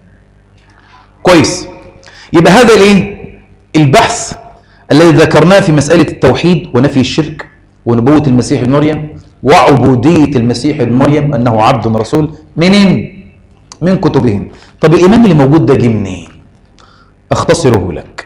كويس يبقى هذا الايه البحث الذي ذكرناه في مسألة التوحيد ونفي الشرك ونبوة المسيح ابن مريم وعبودية المسيح ابن مريم أنه عبد رسول منين؟ من كتبهم طب الإيمان اللي موجود ده جه منين؟ أختصره لك